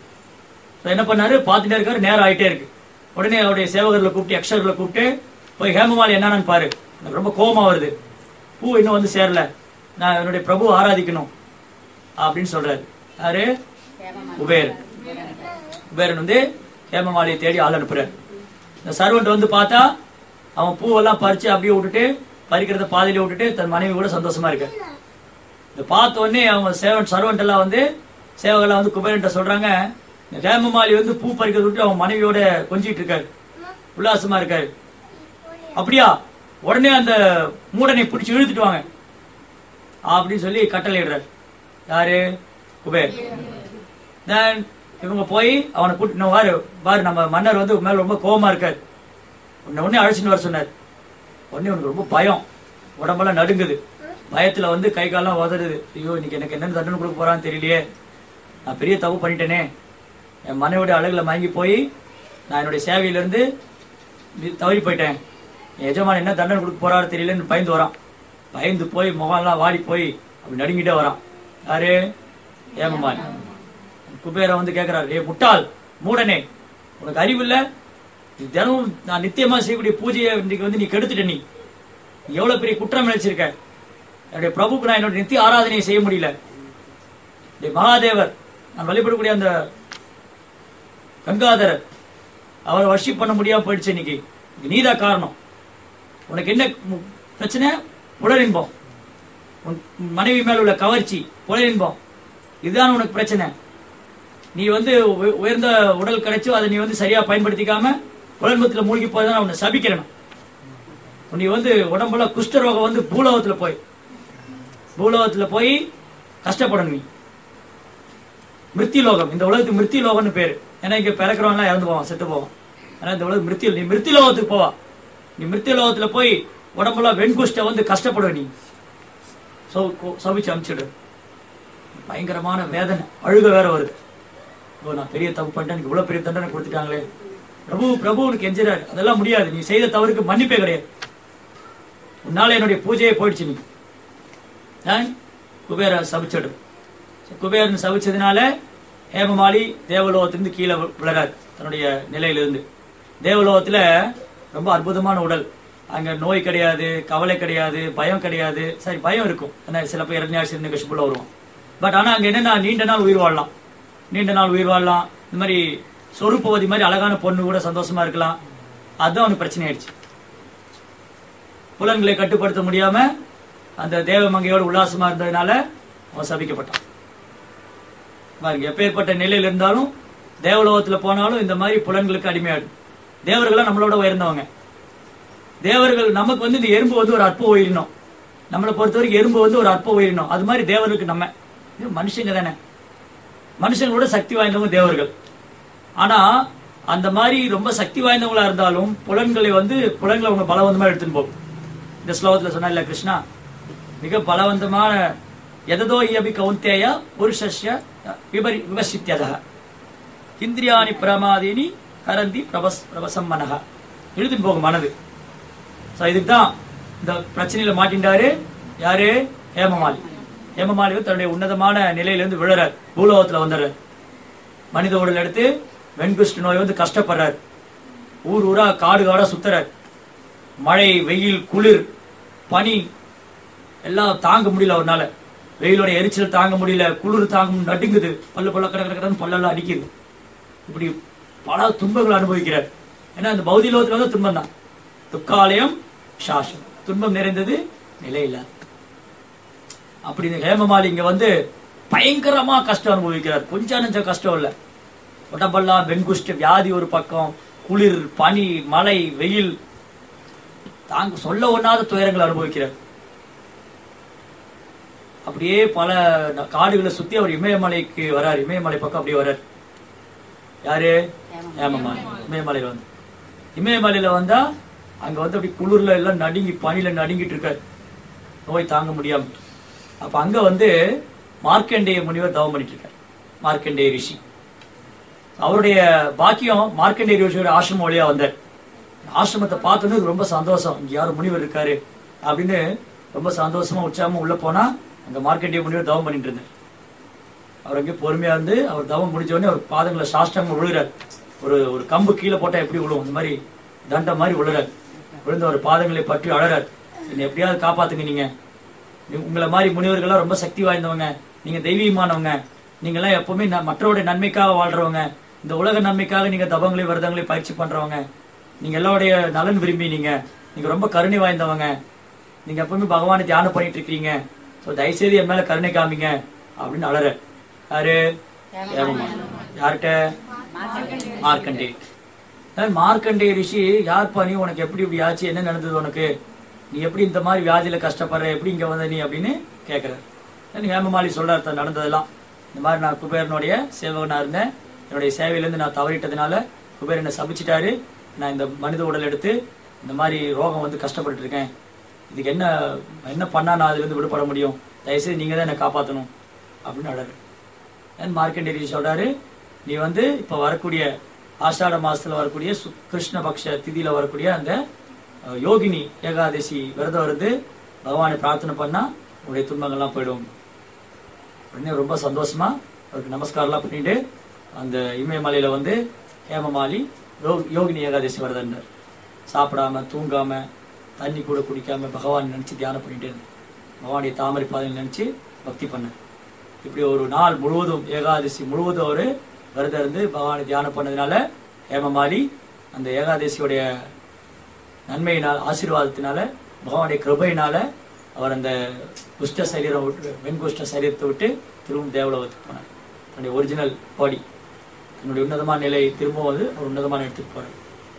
So என்ன பண்ணாரு பார்த்துட்டே இருக்காரு நேரம் ஆயிட்டே இருக்கு உடனே அவருடைய சேவகர்களை கூப்பிட்டு அக்ஷர்களை கூப்பிட்டு போய் ஹேமமாலி என்னன்னு பாரு எனக்கு ரொம்ப கோபமா வருது பூ இன்னும் வந்து சேரல நான் என்னுடைய பிரபு ஆராதிக்கணும் அப்படின்னு சொல்றாரு யாரு குபேரன் குபேரன் வந்து ஹேமமாலியை தேடி ஆள் அனுப்புறாரு இந்த சர்வன்ட் வந்து பார்த்தா அவன் பூவெல்லாம் பறிச்சு அப்படியே விட்டுட்டு பறிக்கிறத பாதியில விட்டுட்டு தன் மனைவி கூட சந்தோஷமா இருக்காரு இதை பார்த்த உடனே அவங்க சேவன் சர்வன்ட் எல்லாம் வந்து சேவகெல்லாம் வந்து குபேரன்ட்ட சொல்றாங்க இந்த ஹேமமாலி வந்து பூ பறிக்கிறத விட்டு அவன் மனைவியோட கொஞ்சிட்டு இருக்காரு உல்லாசமா இருக்காரு அப்படியா உடனே அந்த மூடனை பிடிச்சு இழுத்துட்டு வாங்க அப்படின்னு சொல்லி கட்டளை இடுறாரு யாரு குபேர் தென் இவங்க போய் அவனை கூட்டிட்டு வாரு பாரு நம்ம மன்னர் வந்து உன் மேல ரொம்ப கோவமா இருக்காரு உன்னை உடனே அழைச்சிட்டு வர சொன்னார் உடனே உனக்கு ரொம்ப பயம் உடம்பெல்லாம் நடுங்குது பயத்துல வந்து கை காலெல்லாம் உதறுது ஐயோ இன்னைக்கு எனக்கு என்னென்ன தண்டனை கொடுக்க போறான்னு தெரியலையே நான் பெரிய தப்பு பண்ணிட்டேனே என் மனைவியோட அழகுல மயங்கி போய் நான் என்னுடைய சேவையில இருந்து நி- தவறி போயிட்டேன் என் எஜமான் என்ன தண்டனை கொடுக்க போறாரு தெரியலன்னு பயந்து வரான் பயந்து போய் முகம்லாம் வாடி போய் அப்படி நடுங்கிட்டே வரான் யாரு ஏமமான் குபேரன் வந்து கேக்குறாரு ஏ முட்டாள் மூடனே உனக்கு அறிவு இல்ல நீ தினமும் நான் நித்தியமா செய்யக்கூடிய பூஜையை இன்னைக்கு வந்து நீ கெடுத்துட்ட நீ நீ எவ்வளவு பெரிய குற்றம் நினைச்சிருக்க என்னுடைய பிரபுக்கு நான் என்னோட நித்திய ஆராதனையை செய்ய முடியல டேய் மகாதேவர் நான் வழிபடக்கூடிய அந்த கங்காதரர் அவரை வர்ஷிப் பண்ண முடியாம போயிடுச்சு இன்னைக்கு இது நீதான் காரணம் உனக்கு என்ன மு- பிரச்சனை புலரின்பம் உன் மனைவி மேல உள்ள கவர்ச்சி புலரின்பம் இதுதான் உனக்கு பிரச்சனை நீ வந்து உய- உயர்ந்த உடல் கிடைச்சோ அதை நீ வந்து சரியா பயன்படுத்திக்காம புலன்பத்துல மூழ்கி போய் உன்னை சபிக்கிறேன் நீ வந்து உடம்புல குஷ்டரோகம் வந்து பூலோகத்துல போய் பூலோகத்துல போய் கஷ்டப்படணும் நீ மிருத்திலோகம் இந்த உலகத்துக்கு மிருத்திலோகம்னு பேரு ஏன்னா இங்க பிறக்கிறவங்க எல்லாம் இறந்து போவான் செத்து போவான் ஆனா இந்த உலகம் மிருத்தி நீ மிருத்திலோகத்துக்கு போவா நீ மிருத்திய லோகத்துல போய் உடம்புல வெண்குஷ்ட வந்து கஷ்டப்படுவ நீ சௌ- கோ- சபிச்சு அனுப்பிச்சிடு பயங்கரமான வேதனை அழுக வேற வருது ஓ நான் பெரிய தப்பு பண்ணிட்டேன் எனக்கு இவ்வளவு பெரிய தண்டனை கொடுத்துட்டாங்களே பிரபு பிரபு உனக்கு எஞ்சிறாரு அதெல்லாம் முடியாது நீ செய்த தவறுக்கு மன்னிப்பே கிடையாது உன்னால என்னுடைய பூஜையே போயிடுச்சு நீ நான் குபேர சபிச்சிடு குபேரன் சபிச்சதுனால ஹேமமாலி தேவலோகத்திலிருந்து கீழே வி- விழறார் தன்னுடைய நிலையிலிருந்து தேவலோகத்துல ரொம்ப அற்புதமான உடல் அங்க நோய் கிடையாது கவலை கிடையாது பயம் கிடையாது சரி பயம் இருக்கும் ஏன்னா சில பேர் இரண்யாசி கஷ்டப்பட வருவான் பட் ஆனா அங்க என்னன்னா நீண்ட நாள் உயிர் வாழலாம் நீண்ட நாள் உயிர் வாழலாம் இந்த மாதிரி சொருப்பவதி மாதிரி அழகான பொண்ணு கூட சந்தோஷமா இருக்கலாம் அதுதான் அவனுக்கு பிரச்சனை ஆயிடுச்சு புலன்களை கட்டுப்படுத்த முடியாம அந்த தேவமங்கையோட உல்லாசமா இருந்ததுனால அவன் சபிக்கப்பட்டான் பாருங்க எப்பேற்பட்ட நிலையில இருந்தாலும் தேவலோகத்துல போனாலும் இந்த மாதிரி புலன்களுக்கு அடிமையாடும் தேவர்கள்லாம் நம்மளோட உயர்ந்தவங்க தேவர்கள் நமக்கு வந்து இந்த எறும்பு வந்து ஒரு அற்ப உயிரினம் நம்மளை பொறுத்த வரைக்கும் எறும்பு வந்து ஒரு அற்ப உயிரினம் அது மாதிரி தேவர்களுக்கு நம்ம இது மனுஷங்க தானே மனுஷங்களோட சக்தி வாய்ந்தவங்க தேவர்கள் ஆனா அந்த மாதிரி ரொம்ப சக்தி வாய்ந்தவங்களா இருந்தாலும் புலன்களை வந்து புலன்களை அவங்க பலவந்தமா எடுத்துன்னு போகும் இந்த ஸ்லோகத்துல சொன்னா இல்ல கிருஷ்ணா மிக பலவந்தமான எததோ இயபி கௌந்தேய புருஷஸ்ய விபரி விவசித்தியதா இந்திரியாணி பிரமாதீனி கரந்தி பிரபஸ் பிரபசம் மனகா இழுத்துட்டு போகும் மனது சோ இதுக்கு தான் இந்த பிரச்சனையில மாட்டின்றாரு யாரு ஹேமமாலி ஹேமமாலி வந்து தன்னுடைய உன்னதமான நிலையிலிருந்து விழுறார் பூலோகத்துல வந்துடுறார் மனித உடல் எடுத்து வெண்குஷ்ட நோய் வந்து கஷ்டப்படுறார் ஊர் ஊரா காடு காடா சுத்துறார் மழை வெயில் குளிர் பனி எல்லாம் தாங்க முடியல அவர்னால வெயிலோட எரிச்சல் தாங்க முடியல குளிர் தாங்க முடியல, நடுங்குது பல்லு பல்ல கட கட கடன்னு பல்லெல்லாம் அடிக்குது இப்படி பல துன்பங்களை அனுபவிக்கிறார் ஏன்னா இந்த பௌதி லோகத்துல வந்து துன்பம் தான் துக்காலயம் சாசம் துன்பம் நிறைந்தது நிலையில்ல அப்படி இந்த ஹேமமாலி இங்க வந்து பயங்கரமா கஷ்டம் அனுபவிக்கிறார் கொஞ்சம் நெஞ்ச கஷ்டம் இல்ல உடம்பெல்லாம் வெண்குஷ்ட வியாதி ஒரு பக்கம் குளிர் பனி மழை வெயில் தாங்க சொல்ல ஒண்ணாத துயரங்களை அனுபவிக்கிறார் அப்படியே பல ந- காடுகளை சுத்தி அவர் இமயமலைக்கு வரார் இமயமலை பக்கம் அப்படியே வரார் யாரு ஏமமலை இமயமலையில வந்து இமயமலையில வந்தா அங்க வந்து அப்படி குளிர்ல எல்லாம் நடுங்கி பனியில நடுங்கிட்டு இருக்காரு நோய் தாங்க முடியாம அப்ப அங்க வந்து மார்க்கண்டேய முனிவர் தவம் பண்ணிட்டு இருக்காரு மார்க்கண்டேய ரிஷி அவருடைய பாக்கியம் மார்க்கண்டேய ரிஷியோட ஆசிரமம் வழியா வந்தார் ஆசிரமத்தை பார்த்தோன்னு ரொம்ப சந்தோஷம் இங்க யாரும் முனிவர் இருக்காரு அப்படின்னு ரொம்ப சந்தோஷமா உற்சாகமா உள்ள போனா அங்க மார்க்கண்டேய முனிவர் தவம் பண்ணிட்டு இருந்தார் அவர் அங்கே பொறுமையா இருந்து அவர் தவம் முடிஞ்ச உடனே அவர் பாதங்களை சாஷ்டாங்க விழுகிறார் ஒரு ஒரு கம்பு கீழே போட்டா எப்படி விழுவும் இந்த மாதிரி தண்டம் மாதிரி விழுறார் விழுந்து அவர் பாதங்களை பற்றி அழறார் என்னை எப்படியாவது காப்பாத்துங்க நீங்க நீ- உங்களை மாதிரி முனிவர்கள்லாம் ரொம்ப சக்தி வாய்ந்தவங்க நீங்க தெய்வீகமானவங்க நீங்க எல்லாம் எப்பவுமே ந- மற்றவருடைய நன்மைக்காக வாழ்றவங்க இந்த உலக நன்மைக்காக நீங்க தபங்களை விரதங்களை பயிற்சி பண்றவங்க நீங்க எல்லாருடைய நலன் விரும்பி நீங்க நீங்க ரொம்ப கருணை வாய்ந்தவங்க நீங்க எப்பவுமே பகவானை தியானம் பண்ணிட்டு இருக்கீங்க ஸோ தயவுசெய்து என் மேல கருணை காமிங்க அப்படின்னு அழற யாரு ஏவமா யார்கிட்ட மார்க்கண்டே அதான் மார்க்கண்டே ரிஷி யார்ப்பா நீ உனக்கு எப்படி இப்படி ஆச்சு என்ன நடந்தது உனக்கு நீ எப்படி இந்த மாதிரி வியாதியில கஷ்டப்படுற எப்படி இங்க வந்த நீ அப்படின்னு கேக்குறாரு then ஹேமமாலி சொல்றாரு தான் நடந்ததெல்லாம் இந்த மாதிரி நான் குபேரனுடைய சேவகனா இருந்தேன் என்னுடைய சேவையிலேருந்து நான் தவறிட்டதுனால குபேரன் என்னை சபிச்சிட்டாரு நான் இந்த மனித உடல் எடுத்து இந்த மாதிரி ரோகம் வந்து கஷ்டப்பட்டு இருக்கேன் இதுக்கு என்ன என்ன பண்ணா நான் அதுல இருந்து விடுபட முடியும் தயவுசெய்து நீங்க தான் என்னை காப்பாற்றணும் அப்படின்னு அழகு தென் மார்க்கண்டேரி சொல்றாரு நீ வந்து இப்ப வரக்கூடிய ஆஷாட மாசத்துல வரக்கூடிய சு- கிருஷ்ண பக்ஷ திதியில வரக்கூடிய அந்த அஹ், யோகினி ஏகாதசி விரதம் இருந்து பகவானை பிரார்த்தனை பண்ணா உன்னுடைய துன்பங்கள்லாம் போயிடும் உடனே ரொம்ப சந்தோஷமா அவருக்கு நமஸ்காரம்லாம் பண்ணிட்டு அந்த இமயமலையில வந்து ஹேமமாலி யோ- யோகினி ஏகாதசி விரதம்னார் சாப்பிடாம தூங்காம தண்ணி கூட குடிக்காம பகவான் நினைச்சு தியானம் பண்ணிட்டே இருந்தேன் பகவானுடைய தாமரை பாதையில் நினைச்சு பக்தி பண்ணேன் இப்படி ஒரு நாள் முழுவதும் ஏகாதசி முழுவதும் அவரு விரதம் இருந்து பகவானை தியானம் பண்ணதுனால ஹேமமாலி அந்த ஏகாதசியோடைய நன்மையினால் ஆசீர்வாதத்தினால பகவானுடைய கிருபையினால அவர் அந்த குஷ்ட சரீரம் விட்டு வெண்குஷ்ட சரீரத்தை விட்டு திரும்பவும் தேவலோகத்துக்கு போனார் தன்னுடைய ஒரிஜினல் பாடி தன்னுடைய உன்னதமான நிலை திரும்பவும் வந்து ஒரு உன்னதமான இடத்துக்கு போறார்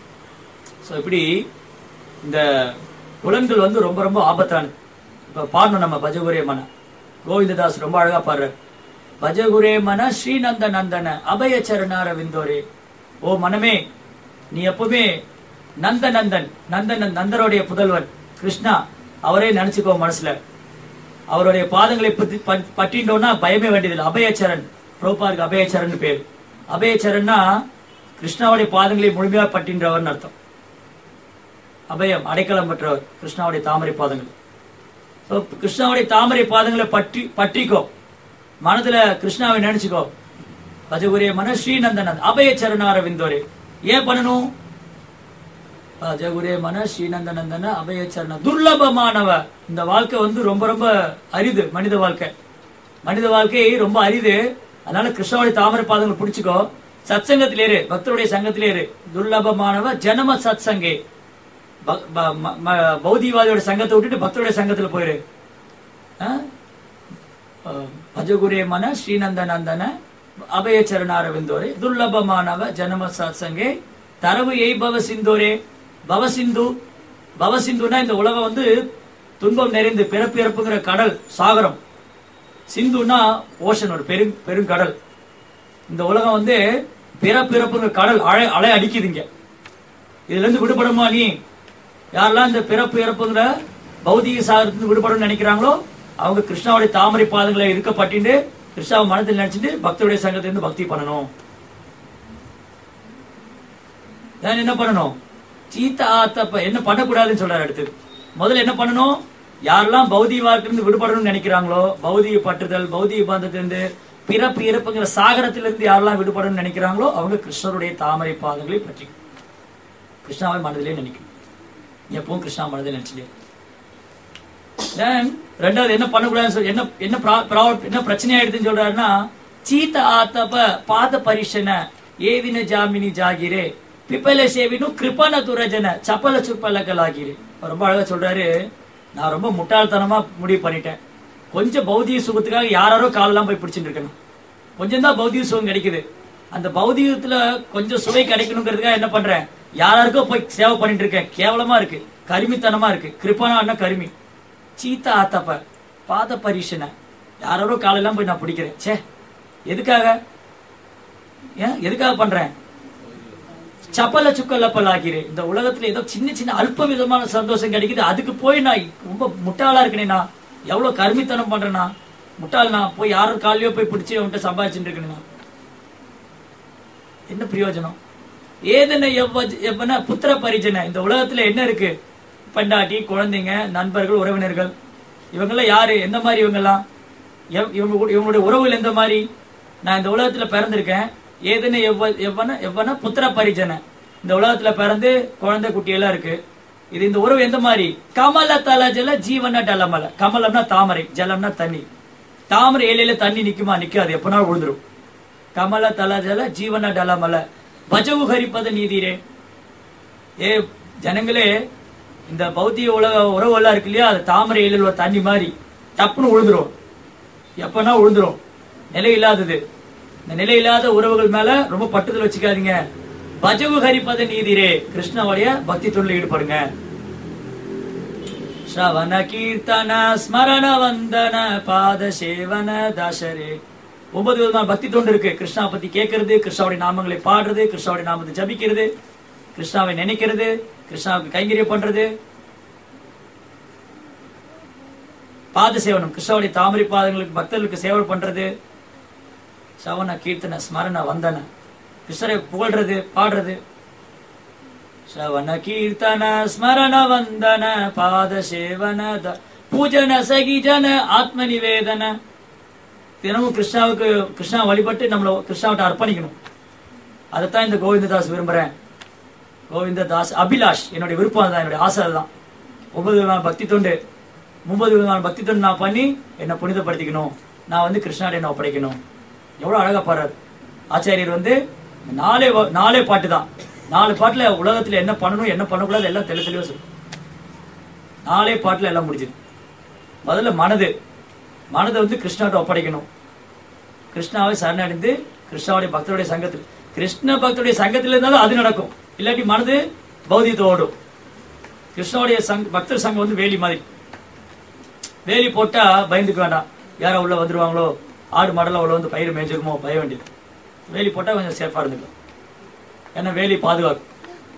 ஸோ இப்படி இந்த புலன்கள் வந்து ரொம்ப ரொம்ப ஆபத்தானது இப்ப பாடணும் நம்ம பஜகுரே மன கோவிந்ததாஸ் ரொம்ப அழகா பாடுறார் பஜகுரே மன ஸ்ரீநந்த நந்தன அபய சரணார விந்தோரே ஓ மனமே நீ எப்பவுமே நந்த நந்தன் நந்தன் நந்தருடைய புதல்வன் கிருஷ்ணா அவரே நினைச்சுக்கோ மனசுல அவருடைய பாதங்களை பத்தி ப- பற்றிட்டோம்னா பயமே வேண்டியதில்லை அபயச்சரண் புரோபாருக்கு அபயச்சரன் பேர் அபயச்சரன்னா கிருஷ்ணாவுடைய பாதங்களை முழுமையா பற்றின்றவர்னு அர்த்தம் அபயம் அடைக்கலம் பெற்றவர் கிருஷ்ணாவுடைய தாமரை பாதங்கள் So, கிருஷ்ணாவுடைய தாமரை பாதங்களை பற்றி பற்றிக்கோ மனதுல கிருஷ்ணாவை நினைச்சுக்கோ பஜகுரிய மன ஸ்ரீநந்தன் அபய சரணார விந்தோரே ஏன் பண்ணணும் பஜகுரே மன ஸ்ரீநந்தனந்தன அபய சரண துர்லபமானவ இந்த வாழ்க்கை வந்து ரொம்ப ரொம்ப அரிது மனித வாழ்க்கை மனித வாழ்க்கை ரொம்ப அரிது அதனால கிருஷ்ணாவுடைய தாமரை பாதங்களை பிடிச்சுக்கோ சத்சங்கத்திலே இரு பக்தருடைய சங்கத்திலே இரு துர்லபமானவ ஜனம சத்சங்கே ப- ப- ம- ம- பௌதிகவாதியோட சங்கத்தை விட்டுட்டு பக்தருடைய சங்கத்துல போயிரு ஆ? அஹ், பஜகுரே மன ஸ்ரீநந்த நந்தன அபய சரணாரவிந்தோரே துர்லபமானவ ஜனம சத்சங்கே தரவு எய் பவ சிந்தோரே பவசிந்து பவசிந்துனா இந்த உலகம் வந்து துன்பம் நிறைந்து பிறப்பு இறப்புங்கிற கடல் சாகரம் சிந்துனா ஓஷன் ஒரு பெரும் பெருங்கடல் இந்த உலகம் வந்து பிறப்பு இறப்புங்கிற கடல் அலை அலை அடிக்குதுங்க இதுல இருந்து விடுபடுமா நீ யாரெல்லாம் இந்த பிறப்பு இறப்புங்கிற பௌதிக சாகரத்திலிருந்து விடுபடணும்னு நினைக்கிறாங்களோ அவங்க கிருஷ்ணாவுடைய தாமரை பாதங்களை இருக்கப்பட்டு கிருஷ்ணாவை மனதில் நினைச்சிட்டு பக்தருடைய சங்கத்திலிருந்து பக்தி பண்ணணும் then என்ன பண்ணணும் சீத்த ஆத்தப்ப என்ன பண்ணக்கூடாதுன்னு சொல்றாரு அடுத்து முதல்ல என்ன பண்ணணும் யாரெல்லாம் பௌதிக வாழ்க்கையிலிருந்து விடுபடணும்னு நினைக்கிறாங்களோ பௌதிக பற்றுதல் பௌதிக பந்தத்திலிருந்து பிறப்பு இறப்புங்கிற சாகரத்திலிருந்து யாரெல்லாம் விடுபடணும்னு நினைக்கிறாங்களோ அவங்க கிருஷ்ணருடைய தாமரை பாதங்களை பற்றி கிருஷ்ணாவை மனதிலே நினைக்கணும் நீ எப்பவும் கிருஷ்ணா மனதில் நினைச்சிட்டே இரு. Then, ரெண்டாவது என்ன பண்ணக்கூடாதுன்னு சொல்லி என்ன என்ன பிரா- பிரா- என்ன பிரச்சனை ஆயிடுதுன்னு சொல்றாருன்னா சீத்த ஆத்தப பாத பரிஷன ஏதின ஜாமினி ஜாகிரே பிப்பல சேவினு கிருபன துரஜன சப்பல சுப்பலக்கலாகிரே அவர் ரொம்ப அழகா சொல்றாரு நான் ரொம்ப முட்டாள்தனமா முடிவு பண்ணிட்டேன் கொஞ்சம் பௌதிக சுகத்துக்காக யாராரோ காலெல்லாம் போய் பிடிச்சிட்டு இருக்கணும் கொஞ்சம் தான் பௌதிக சுகம் கிடைக்குது அந்த பௌதிகத்துல கொஞ்சம் சுவை கிடைக்கணுங்கிறதுக்காக என்ன பண்றேன் யாராருக்கோ போய் சேவை பண்ணிட்டு இருக்கேன் கேவலமா இருக்கு கருமித்தனமா இருக்கு கிருப்பனா கருமி சீத்தா ஆத்தப்ப பாத பரிசனை யாரோ காலெல்லாம் போய் நான் பிடிக்கிறேன் ச்சே எதுக்காக ஏன் எதுக்காக பண்றேன் சப்பல சுக்கல்லப்பல் ஆகிறேன் இந்த உலகத்துல ஏதோ சின்ன சின்ன அல்ப விதமான சந்தோஷம் கிடைக்குது அதுக்கு போய் நான் ரொம்ப முட்டாளா இருக்கனே நான் எவ்வளவு கருமித்தனம் பண்றேனா முட்டாள் நான் போய் யாரும் காலையோ போய் பிடிச்சி அவன்கிட்ட சம்பாதிச்சுட்டு இருக்கேன் என்ன பிரயோஜனம் ஏதன எவ்வ எவ்வன புத்திர பரிஜன இந்த உலகத்துல என்ன இருக்கு பெண்டாட்டி குழந்தைங்க நண்பர்கள் உறவினர்கள் இவங்கெல்லாம் யாரு எந்த மாதிரி இவங்கெல்லாம் எவ்- இவங்க கூட- இவங்களுடைய உறவுகள் எந்த மாதிரி நான் இந்த உலகத்துல பிறந்திருக்கேன் ஏதன எவ்வ எவ்வன எவ்வன புத்திர பரிஜன இந்த உலகத்துல பிறந்து குழந்தை குட்டி எல்லாம் இருக்கு இது இந்த உறவு எந்த மாதிரி கமல தல ஜல ஜீவன டலமல கமலம்னா தாமரை ஜலம்னா தண்ணி தாமரை இலையில தண்ணி நிக்குமா நிக்காது எப்பனாலும் விழுந்துரும் கமல தல ஜல ஜீவன டலமல பஜவு ஹரிப்பத நீதிரே ஏ ஜனங்களே இந்த பௌத்திக உலக உறவு எல்லாம் இருக்கு இல்லையா அது தாமரை இலையில் உள்ள தண்ணி மாதிரி டப்புன்னு விழுந்துரும் எப்பனா விழுந்துரும் நிலை இல்லாதது இந்த நிலை இல்லாத உறவுகள் மேல ரொம்ப பட்டுதல் வச்சுக்காதீங்க பஜவு ஹரிப்பத நீதிரே கிருஷ்ணனுடைய பக்தி தொழில் ஈடுபடுங்க ஸ்ரவண கீர்த்தன ஸ்மரண வந்தன பாத சேவன தாசரே ஒன்பது விதமான பக்தி தொண்டு இருக்கு கிருஷ்ணா பத்தி கேட்கறது கிருஷ்ணாவுடைய நாமங்களை பாடுறது கிருஷ்ணாவுடைய நாமத்தை ஜபிக்கிறது கிருஷ்ணாவை நினைக்கிறது கிருஷ்ணாவுக்கு கைங்கரியம் பண்றது பாத சேவனம் கிருஷ்ணாவுடைய தாமரை பாதங்களுக்கு பக்தர்களுக்கு சேவை பண்றது சவண கீர்த்தன ஸ்மரண வந்தன கிருஷ்ணரை புகழ்றது பாடுறது ಶ್ರವಣ ಕೀರ್ತನ ಸ್ಮರಣ ವಂದನ ಪಾದ ಸೇವನ ದ- பூஜன சகிஜன ஆத்ம நிவேதன தினமும் கிருஷ்ணாவுக்கு கிருஷ்ணா வழிபட்டு நம்மள கிருஷ்ணாவிட்ட அர்ப்பணிக்கணும் அதைத்தான் இந்த கோவிந்ததாஸ் விரும்புறேன் கோவிந்ததாஸ் அபிலாஷ் என்னுடைய விருப்பம் தான் என்னுடைய ஆசை அதுதான் ஒன்பது விதமான பக்தி தொண்டு முப்பது விதமான பக்தி தொண்டு நான் பண்ணி என்னை புனிதப்படுத்திக்கணும் நான் வந்து கிருஷ்ணாட என்ன ஒப்படைக்கணும் எவ்வளவு அழகா பாடுறாரு ஆச்சாரியர் வந்து இந்த நாலே வ- நாலே பாட்டு தான் நாலு பாட்டுல உலகத்துல என்ன பண்ணணும் என்ன பண்ணக்கூடாது எல்லாம் தெளி தெளிவா சொல்லு நாலே பாட்டுல எல்லாம் முடிஞ்சுது முதல்ல மனது மனதை வந்து கிருஷ்ணாட்ட ஒப்படைக்கணும் கிருஷ்ணாவை சரணடைந்து கிருஷ்ணாவுடைய பக்தருடைய சங்கத்தில் கிருஷ்ண பக்தருடைய சங்கத்தில் இருந்தாலும் அது நடக்கும் இல்லாட்டி மனது பௌதியத்தை ஓடும் கிருஷ்ணாவுடைய சங் பக்தர் சங்கம் வந்து வேலி மாதிரி வேலி போட்டா பயந்துக்க வேண்டாம் யாரோ உள்ள வந்துருவாங்களோ ஆடு மாடெல்லாம் உள்ள வந்து பயிர் மேய்ஞ்சிருமோ பய வேண்டியது வேலி போட்டா கொஞ்சம் சேஃபா இருந்துக்கும் ஏன்னா வேலி பாதுகாக்கும்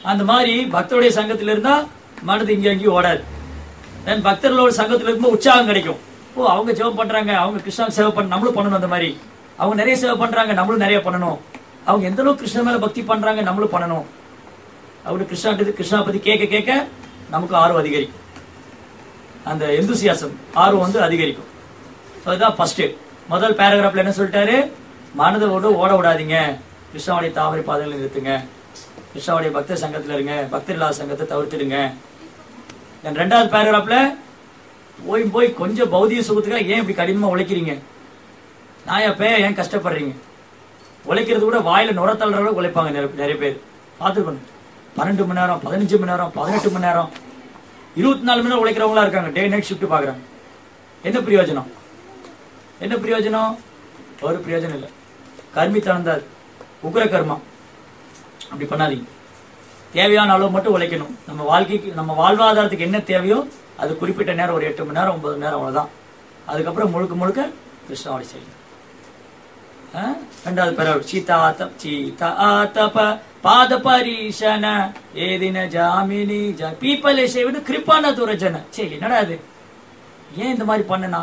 அந்த மாதிரி பக்தருடைய சங்கத்துல இருந்தா மனது இங்க அங்கேயும் ஓடாது தென் பக்தர்களோட சங்கத்துல இருக்கும்போது உற்சாகம் கிடைக்கும் ஓ அவங்க ஜெபம் பண்றாங்க அவங்க கிருஷ்ணா சேவை பண்ண நம்மளும் பண்ணணும் அந்த மாதிரி அவங்க நிறைய சேவை பண்றாங்க நம்மளும் நிறைய பண்ணணும் அவங்க எந்த அளவுக்கு கிருஷ்ண மேல பக்தி பண்றாங்க நம்மளும் பண்ணணும் அப்படி கிருஷ்ணா கிருஷ்ணா பத்தி கேட்க கேட்க நமக்கு ஆர்வம் அதிகரிக்கும் அந்த எந்தூசியாசம் ஆர்வம் வந்து அதிகரிக்கும் ஸோ இதுதான் ஃபர்ஸ்ட் முதல் பேராகிராஃப்ல என்ன சொல்லிட்டாரு மனதை விட ஓட விடாதீங்க கிருஷ்ணாவுடைய தாமரை பாதைகளை நிறுத்துங்க கிருஷ்ணாவுடைய பக்தர் சங்கத்துல இருங்க பக்தர் இல்லாத சங்கத்தை தவிர்த்துடுங்க தென் ரெண்டாவது பேராகிராஃப்ல போய் போய் கொஞ்சம் பௌதிக சுகத்துக்காக ஏன் இப்படி கடினமா உழைக்கிறீங்க நான் எப்ப ஏன் கஷ்டப்படுறீங்க உழைக்கிறது கூட வாயில நுர தள்ளுற அளவுக்கு உழைப்பாங்க நிறைய நிறைய பேர் பார்த்துருக்கணும் பன்னெண்டு மணி நேரம் பதினஞ்சு மணி நேரம் பதினெட்டு மணி நேரம் இருபத்தி நாலு மணி நேரம் உழைக்கிறவங்களா இருக்காங்க டே நைட் ஷிஃப்ட் பாக்குறாங்க என்ன பிரயோஜனம் என்ன பிரயோஜனம் ஒரு பிரயோஜனம் இல்லை கர்மி தளர்ந்தார் உக்ர கர்மா அப்படி பண்ணாதீங்க தேவையான அளவு மட்டும் உழைக்கணும் நம்ம வாழ்க்கைக்கு நம்ம வாழ்வாதாரத்துக்கு என்ன தேவையோ அது குறிப்பிட்ட நேரம் ஒரு எட்டு மணி நேரம் ஒன்பது மணி நேரம் அவ்வளவுதான் அதுக்கப்புறம் முழுக்க முழுக்க கிருஷ்ணாவளி செய்யணும் ஆ? ரெண்டாவது பரவல் சீதா தப் சீதா தப பாத பரீஷன ஏதின ஜாமினி ஜா பீப்பலே செய்வது கிருப்பான துரஜன சே என்னடா அது ஏன் இந்த மாதிரி பண்ணனா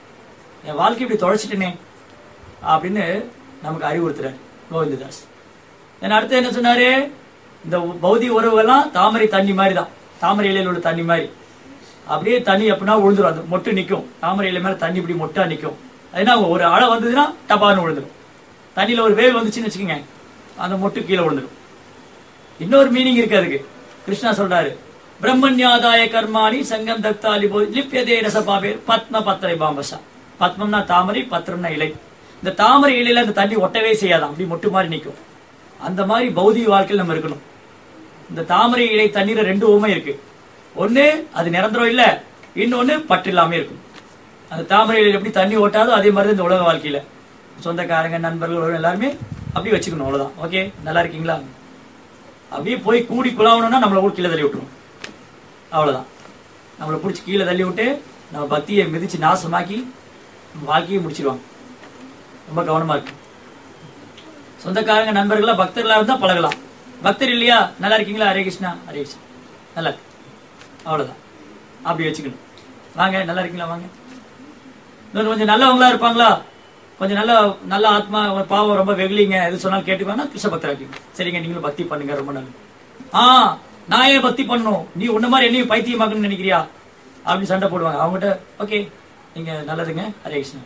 என் வாழ்க்கை இப்படி தொலைச்சிட்டனே அப்படின்னு நமக்கு அறிவுறுத்துறாரு கோவிந்ததாஸ் then அடுத்து என்ன சொன்னாரு இந்த பௌதிக உறவுகள்லாம் தாமரை தண்ணி மாதிரி தான் தாமரை இலையில உள்ள தண்ணி மாதிரி அப்படியே தண்ணி எப்படின்னா விழுந்துரும் அந்த மொட்டு நிக்கும் தாமரை இலை மேல தண்ணி இப்படி மொட்டா நிக்கும் அது என்ன ஆகும்? ஒரு அலை வந்ததுன்னா டபான்னு விழுந்துரும் தண்ணியில ஒரு வேவ் வந்துச்சுன்னு வச்சுக்கோங்க அந்த மொட்டு கீழே விழுந்துரும் இன்னொரு மீனிங் இருக்கு அதுக்கு கிருஷ்ணா சொல்றாரு பிரம்மண்யாதாய கர்மாணி சங்கம் தக்தாலி போய் லிப்யதே ரசபாபே பத்ம பத்திரை பாம்பசா பத்மம்னா தாமரை பத்திரம்னா இலை இந்த தாமரை இலையில அந்த தண்ணி ஒட்டவே செய்யாதாம் அப்படி மொட்டு மாதிரி நிக்கும் அந்த மாதிரி பௌதிக வாழ்க்கையில் நம்ம இருக்கணும் இந்த தாமரை இலை தண்ணீர ரெண்டு உண்மை இருக்கு ஒண்ணு அது நிரந்தரம் இல்ல இன்னொன்னு பற்று இல்லாம இருக்கும் அந்த தாமரை இலையில எப்படி தண்ணி ஓட்டாதோ அதே மாதிரி தான் இந்த உலக வாழ்க்கையில சொந்தக்காரங்க நண்பர்கள் உறவினர் எல்லாருமே அப்படி வச்சுக்கணும் அவ்வளவுதான் ஓகே நல்லா இருக்கீங்களா அப்படியே போய் கூடி குழாவணும்னா நம்மளை கூட கீழே தள்ளி விட்டுரும் அவ்வளவுதான் நம்மளை பிடிச்சி கீழே தள்ளி விட்டு நம்ம பக்தியை மிதிச்சு நாசமாக்கி நம்ம வாழ்க்கையை முடிச்சிருவாங்க ரொம்ப கவனமா இருக்கு சொந்தக்காரங்க நண்பர்களா பக்தர்களா இருந்தா பழகலாம் பக்தர் இல்லையா நல்லா இருக்கீங்களா ஹரே கிருஷ்ணா ஹரே கிருஷ்ணா நல்லா இருக்கு அவ்வளவுதான் அப்படி வச்சுக்கணும் வாங்க நல்லா இருக்கீங்களா வாங்க இன்னொரு கொஞ்சம் நல்லவங்களா இருப்பாங்களா கொஞ்சம் நல்ல நல்ல ஆத்மா ஒரு பாவம் ரொம்ப வெகுலிங்க எது சொன்னாலும் கேட்டுக்கோங்கன்னா கிருஷ்ண பக்தராக்கி சரிங்க நீங்களும் பக்தி பண்ணுங்க ரொம்ப நல்லது ஆ நான் ஏன் பக்தி பண்ணணும் நீ உன்ன மாதிரி என்னையும் பைத்தியமாக்கணும்னு நினைக்கிறியா அப்படின்னு சண்டை போடுவாங்க அவங்ககிட்ட ஓகே நீங்க நல்லதுங்க ஹரே கிருஷ்ணா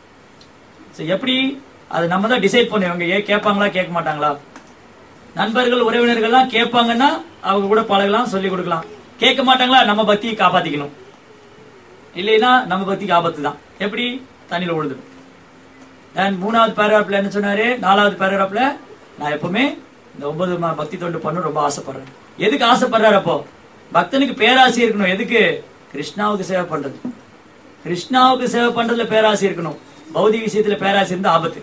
சரி எப்படி அது நம்ம தான் டிசைட் பண்ணுவாங்க ஏன் கேட்பாங்களா கேட்க மாட்டாங்களா நண்பர்கள் உறவினர்கள்லாம் கேட்பாங்கன்னா அவங்க கூட பழகலாம் சொல்லி கொடுக்கலாம் கேட்க மாட்டாங்களா நம்ம பக்தியை காப்பாத்திக்கணும் இல்லைன்னா நம்ம பக்திக்கு ஆபத்து தான் எப்படி தண்ணியில விழுந்துடும் நான் மூணாவது பேராகிராஃப்ல என்ன சொன்னாரு நாலாவது பேராகிராஃப்ல நான் எப்பவுமே இந்த ஒன்பது மா- பக்தி தொண்டு பண்ண ரொம்ப ஆசைப்படுறேன் எதுக்கு ஆசைப்படுறாரு அப்போ பக்தனுக்கு பேராசை இருக்கணும் எதுக்கு கிருஷ்ணாவுக்கு சேவை பண்றது கிருஷ்ணாவுக்கு சேவை பண்றதுல பேராசை இருக்கணும் பௌதிக விஷயத்துல பேராசை இருந்தா ஆபத்து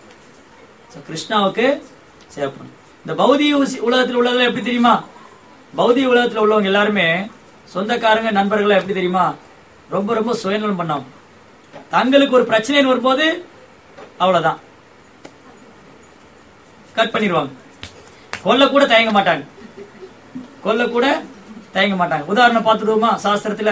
So, கிருஷ்ணாவுக்கு சேவை பண்ணணும் இந்த பௌதிக உசி- உலகத்துல உள்ளதுல எப்படி தெரியுமா பௌதிக உலகத்துல உள்ளவங்க எல்லாருமே சொந்தக்காரங்க நண்பர்கள் எப்படி தெரியுமா ரொம்ப ரொம்ப சுயநலம் பண்ணாங்க தங்களுக்கு ஒரு பிரச்சனைன்னு வரும்போது அவ்வளவுதான் கட் பண்ணிடுவாங்க கொல்ல கூட தயங்க மாட்டாங்க கொல்ல கூட தயங்க மாட்டாங்க உதாரணம் பார்த்துடுவோமா சாஸ்திரத்துல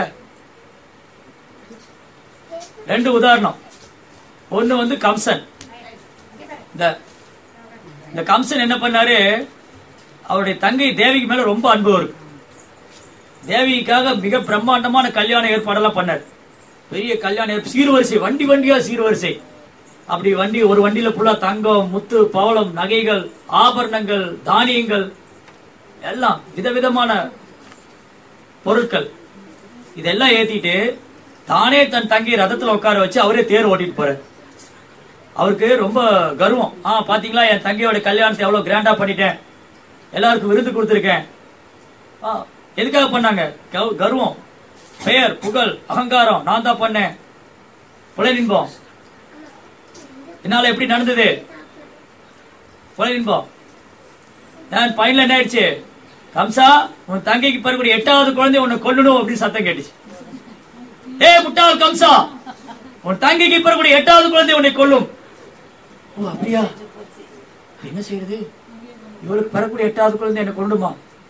ரெண்டு உதாரணம் ஒண்ணு வந்து கம்சன் இந்த இந்த கம்சன் என்ன பண்ணாரு அவருடைய தங்கை தேவிக்கு மேல ரொம்ப அன்பு இருக்கு தேவிக்காக மிக பிரம்மாண்டமான கல்யாண ஏற்பாடெல்லாம் பண்ணார் பெரிய கல்யாண ஏற்ப- சீர்வரிசை வண்டி வண்டியா சீர்வரிசை அப்படி வண்டி ஒரு வண்டியில ஃபுல்லா தங்கம் முத்து பவளம் நகைகள் ஆபரணங்கள் தானியங்கள் எல்லாம் விதவிதமான பொருட்கள் இதெல்லாம் ஏத்திட்டு தானே தன் தங்கை ரதத்துல உட்கார வச்சு அவரே தேர் ஓட்டிட்டு போறாரு அவருக்கு ரொம்ப கர்வம் ஆ பாத்தீங்களா என் தங்கையோட கல்யாணத்தை எவ்வளவு கிராண்டா பண்ணிட்டேன் எல்லாருக்கும் விருது கொடுத்திருக்கேன் ஆ, எதுக்காக பண்ணாங்க கவ- கர்வம் பெயர் புகழ் அகங்காரம் நான் தான் பண்ணேன் புலனின்பம் என்னால எப்படி நடந்தது புலனின்பம் நான் பையன்ல என்ன ஆயிடுச்சு கம்சா உன் தங்கைக்கு பிறகு எட்டாவது குழந்தை உன்னை கொல்லணும் அப்படின்னு சத்தம் கேட்டுச்சு ஏ முட்டாள் கம்சா உன் தங்கைக்கு பிறகு எட்டாவது குழந்தை உன்னை கொல்லும் ஓ அப்படியா என்ன செய்யறது இவளுக்கு பிறக்கூடிய எட்டாவது குழந்தை என்ன கொண்டுமா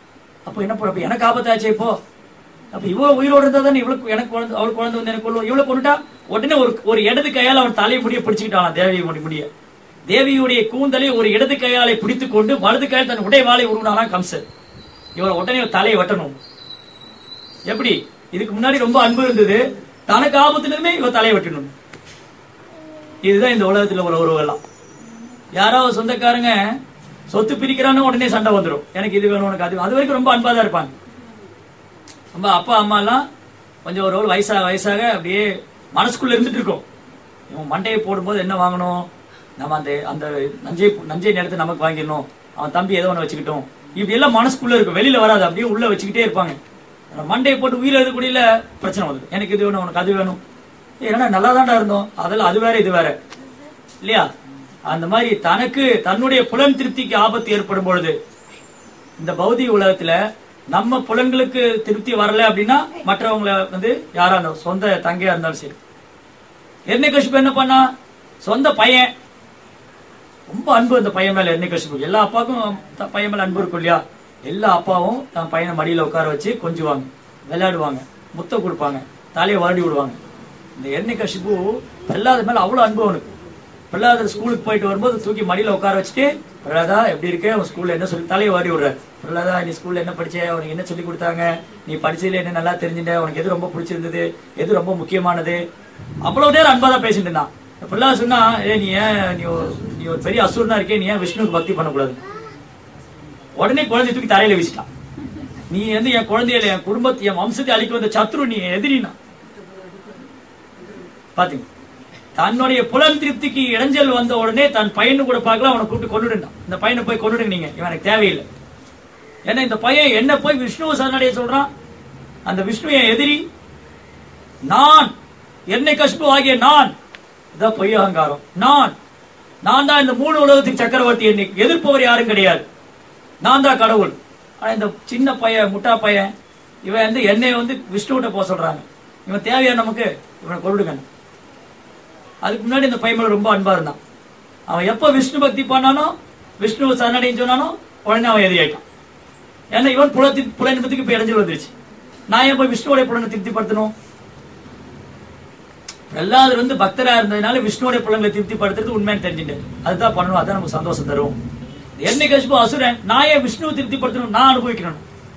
அப்போ என்ன பண்ண அப்ப எனக்கு ஆபத்தாச்சே இப்போ அப்ப இவ்வளவு உயிரோடு இருந்தா தானே இவளுக்கு எனக்கு குழந்தை அவளுக்கு குழந்தை வந்து எனக்கு கொள்ளும் இவ்வளவு கொண்டுட்டா உடனே ஒரு ஒரு இடது கையால் அவன் தலையை முடிய பிடிச்சுக்கிட்டான் தேவியை முடி முடிய தேவியுடைய கூந்தலை ஒரு இடது கையாலை பிடித்துக் கொண்டு வலது கையால் தன் உடை வாளை உருவினாலாம் கம்சர் இவளை உடனே இவள் தலையை வெட்டணும் எப்படி இதுக்கு முன்னாடி ரொம்ப அன்பு இருந்தது தனக்கு ஆபத்துனதுமே இவ தலையை வெட்டணும் இதுதான் இந்த உலகத்துல உள்ள உறவுகள்லாம் யாராவது சொந்தக்காரங்க சொத்து பிரிக்கிறான்னு உடனே சண்டை வந்துடும் எனக்கு இது வேணும் உனக்கு அது வேணும். அது வரைக்கும் ரொம்ப அன்பா தான் இருப்பாங்க ரொம்ப அப்பா அம்மா எல்லாம் கொஞ்சம் ஒரு வயசாக வயசாக அப்படியே மனசுக்குள்ள இருந்துட்டு இருக்கும் இவன் மண்டையை போடும்போது என்ன வாங்கணும் நம்ம அந்த அந்த நஞ்சை நஞ்சை நிலத்தை நமக்கு வாங்கிடணும் அவன் தம்பி ஏதோ ஒன்று வச்சுக்கிட்டோம் இப்படி எல்லாம் மனசுக்குள்ள இருக்கும் வெளியில வராது அப்படியே உள்ள வச்சுக்கிட்டே இருப்பாங்க அந்த மண்டையை போட்டு உயிர் எழுதக்கூடிய பிரச்சனை வருது எனக்கு இது வேணும் உனக்கு அது வேணும் ஏன்னா நல்லா தான்டா இருந்தோம் அதெல்லாம் அது வேற இது வேற இல்லையா அந்த மாதிரி தனக்கு தன்னுடைய புலன் திருப்திக்கு ஆபத்து ஏற்படும் பொழுது இந்த பௌதிக உலகத்துல நம்ம புலன்களுக்கு திருப்தி வரல அப்படின்னா மற்றவங்கள வந்து யாரா இருந்தாலும் சொந்த தங்கையா இருந்தாலும் சரி என்ன கஷ்பு என்ன பண்ணா சொந்த பையன் ரொம்ப அன்பு அந்த பையன் மேல என்ன கஷ்பு எல்லா அப்பாவுக்கும் த- பையன் மேல அன்பு இருக்கும் இல்லையா எல்லா அப்பாவும் தன் பையனை மடியில உட்கார வச்சு கொஞ்சுவாங்க விளையாடுவாங்க முத்தம் கொடுப்பாங்க தலையை வருடி விடுவாங்க இந்த எண்ணெய் கஷிப்பு பிரல்லாத மேல அவ்வளவு அன்பு அவனுக்கு பிரல்லாதர் ஸ்கூலுக்கு போயிட்டு வரும்போது தூக்கி மடியில உட்கார வச்சுட்டு பிரலாதா எப்படி இருக்க உன் ஸ்கூல்ல என்ன சொல்லி தலையை வாரி விடுற பிரலாதா நீ ஸ்கூல்ல என்ன படிச்ச உனக்கு என்ன சொல்லி கொடுத்தாங்க நீ படிச்சதுல என்ன நல்லா தெரிஞ்சுட்ட உனக்கு எது ரொம்ப பிடிச்சிருந்தது எது ரொம்ப முக்கியமானது அவ்வளவு நேரம் அன்பா தான் பேசிட்டு இருந்தான் பிரலாத சொன்னா ஏ நீ ஏன் நீ ஒரு- நீ ஒரு பெரிய அசுரனா இருக்கே நீ ஏன் விஷ்ணுவுக்கு பக்தி பண்ணக்கூடாது உடனே குழந்தை தூக்கி தரையில வீசிட்டான் நீ வந்து என் குழந்தையில என் குடும்பத்தை என் வம்சத்தை அழிக்க வந்த சத்ரு நீ எதிரினா பாத்தீங்க தன்னுடைய புலன் திருப்திக்கு இடைஞ்சல் வந்த உடனே தன் பையனு கூட பார்க்கல அவனை கூப்பிட்டு கொண்டுடுனான் இந்த பையனை போய் கொண்டுடுங்க நீங்க இவன் எனக்கு தேவையில்லை ஏன்னா இந்த பையன் என்ன போய் விஷ்ணுவை சரணடைய சொல்றான் அந்த விஷ்ணு என் எதிரி நான் என்னை கஷ்பு ஆகிய நான் இதான் பொய் அகங்காரம் நான் நான் தான் இந்த மூணு உலகத்துக்கு சக்கரவர்த்தி என்னை எதிர்ப்பவர் யாரும் கிடையாது நான் தான் கடவுள் ஆனா இந்த சின்ன பையன் முட்டா பையன் இவன் வந்து என்னை வந்து விஷ்ணுவிட்ட போக சொல்றாங்க இவன் தேவையா நமக்கு இவனை கொள்ளுங்க அதுக்கு முன்னாடி இந்த பையன் மேல ரொம்ப அன்பா இருந்தான் அவன் எப்ப விஷ்ணு பக்தி பண்ணானோ விஷ்ணுவை சரணடைன்னு சொன்னானோ உடனே அவன் எதிரியாயிட்டான் ஏன்னா இவன் புலத்தி புலன்பத்துக்கு இப்ப இடைஞ்சல் வந்துருச்சு நான் ஏன் போய் விஷ்ணுவோட புலனை திருப்திப்படுத்தணும் பிரல்லாதர் வந்து பக்தரா இருந்ததுனால விஷ்ணுவோட புலங்களை திருப்திப்படுத்துறது உண்மைன்னு தெரிஞ்சுட்டேன் அதுதான் பண்ணணும் அதான் நமக்கு சந்தோஷம் தரும் என்ன கஷ்பு அசுரன் நான் ஏன் விஷ்ணுவை திருப்திப்படுத்தணும் நான் அனுபவிக்கணும்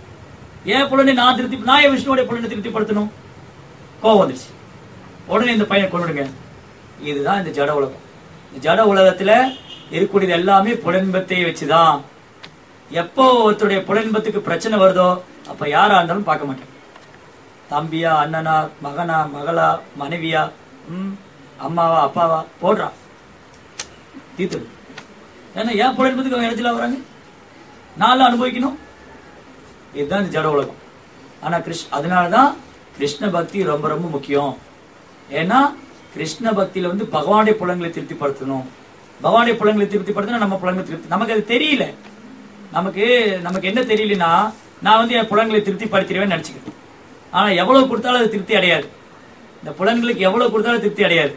ஏன் புலனை நான் திருப்தி நான் ஏன் விஷ்ணுவோட புலனை திருப்திப்படுத்தணும் கோவம் வந்துருச்சு உடனே இந்த பையனை கொண்டுடுங்க இதுதான் இந்த ஜட உலகம் இந்த ஜட உலகத்துல இருக்கக்கூடியது எல்லாமே புலன்பத்தை வச்சுதான் எப்போ ஒருத்தருடைய புலன்பத்துக்கு பிரச்சனை வருதோ அப்ப யாரா இருந்தாலும் பார்க்க மாட்டேன் தம்பியா அண்ணனா மகனா மகளா மனைவியா ம், அம்மாவா அப்பாவா போடுறான் தீர்த்துடு ஏன்னா ஏன் புலன்பத்துக்கு அவங்க இடத்துல வராங்க நான்லாம் அனுபவிக்கணும் இதுதான் இந்த ஜட உலகம் ஆனா கிருஷ் அதனாலதான் கிருஷ்ண பக்தி ரொம்ப ரொம்ப முக்கியம் ஏன்னா கிருஷ்ண பக்தியில வந்து பகவானுடைய புலங்களை திருப்திப்படுத்தணும் பகவானுடைய புலங்களை திருப்திப்படுத்தினா நம்ம புலங்களை திருப்தி நமக்கு அது தெரியல நமக்கு நமக்கு என்ன தெரியலனா நான் வந்து என் புலங்களை திருப்திப்படுத்திடுவேன்னு நினைச்சுக்கிறேன் ஆனா எவ்வளவு கொடுத்தாலும் அது திருப்தி அடையாது இந்த புலன்களுக்கு எவ்வளவு கொடுத்தாலும் திருப்தி அடையாது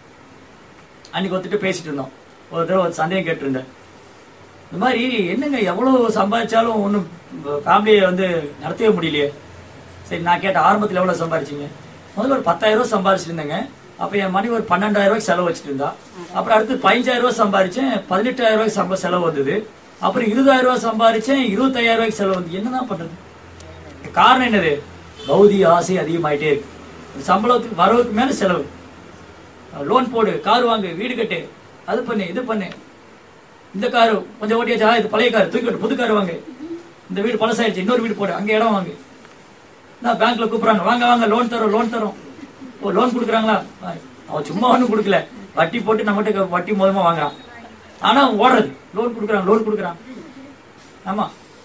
அன்னைக்கு ஒருத்தர் பேசிட்டு இருந்தோம் ஒரு தடவை ஒரு சந்தேகம் கேட்டிருந்தேன் இந்த மாதிரி என்னங்க எவ்வளவு சம்பாதிச்சாலும் ஒன்றும் ஃபேமிலியை வந்து நடத்தவே முடியலையே சரி நான் கேட்ட ஆரம்பத்தில் எவ்வளவு சம்பாதிச்சீங்க முதல்ல ஒரு பத்தாயிரம் ரூபாய் சம்பாதிச்சிருந்தேங்க அப்ப என் மணி ஒரு பன்னெண்டாயிரம் ரூபாய்க்கு செலவு வச்சுட்டு இருந்தா அப்புறம் அடுத்து பதினஞ்சாயிரம் ரூபாய் சம்பாதிச்சேன் பதினெட்டாயிரம் ரூபாய்க்கு சம்ப செலவு வந்தது அப்புறம் இருபதாயிரம் ரூபாய் சம்பாதிச்சேன் இருபத்தாயிரம் ரூபாய்க்கு செலவு வந்து என்னதான் பண்றது காரணம் என்னது பௌதிக ஆசை அதிகமாயிட்டே இருக்கு சம்பளத்துக்கு வரவுக்கு மேல செலவு லோன் போடு கார் வாங்கு வீடு கட்டு அது பண்ணு இது பண்ணு இந்த காரு கொஞ்சம் ஓட்டியாச்சா இது பழைய கார் தூக்கி புது கார் வாங்கு இந்த வீடு பழசாயிடுச்சு இன்னொரு வீடு போடு அங்க இடம் வாங்கு நான் பேங்க்ல கூப்பிடுறாங்க வாங்க வாங்க லோன் தரோம் லோன் தரோம் ஓ லோன் கொடுக்குறாங்களா அவன் சும்மா ஒண்ணும் கொடுக்கல வட்டி போட்டு நம்மகிட்ட வட்டி மூலமா வாங்குறான் ஆனா அவன் ஓடுறது லோன் கொடுக்குறான் லோன் கொடுக்குறான் ஆமா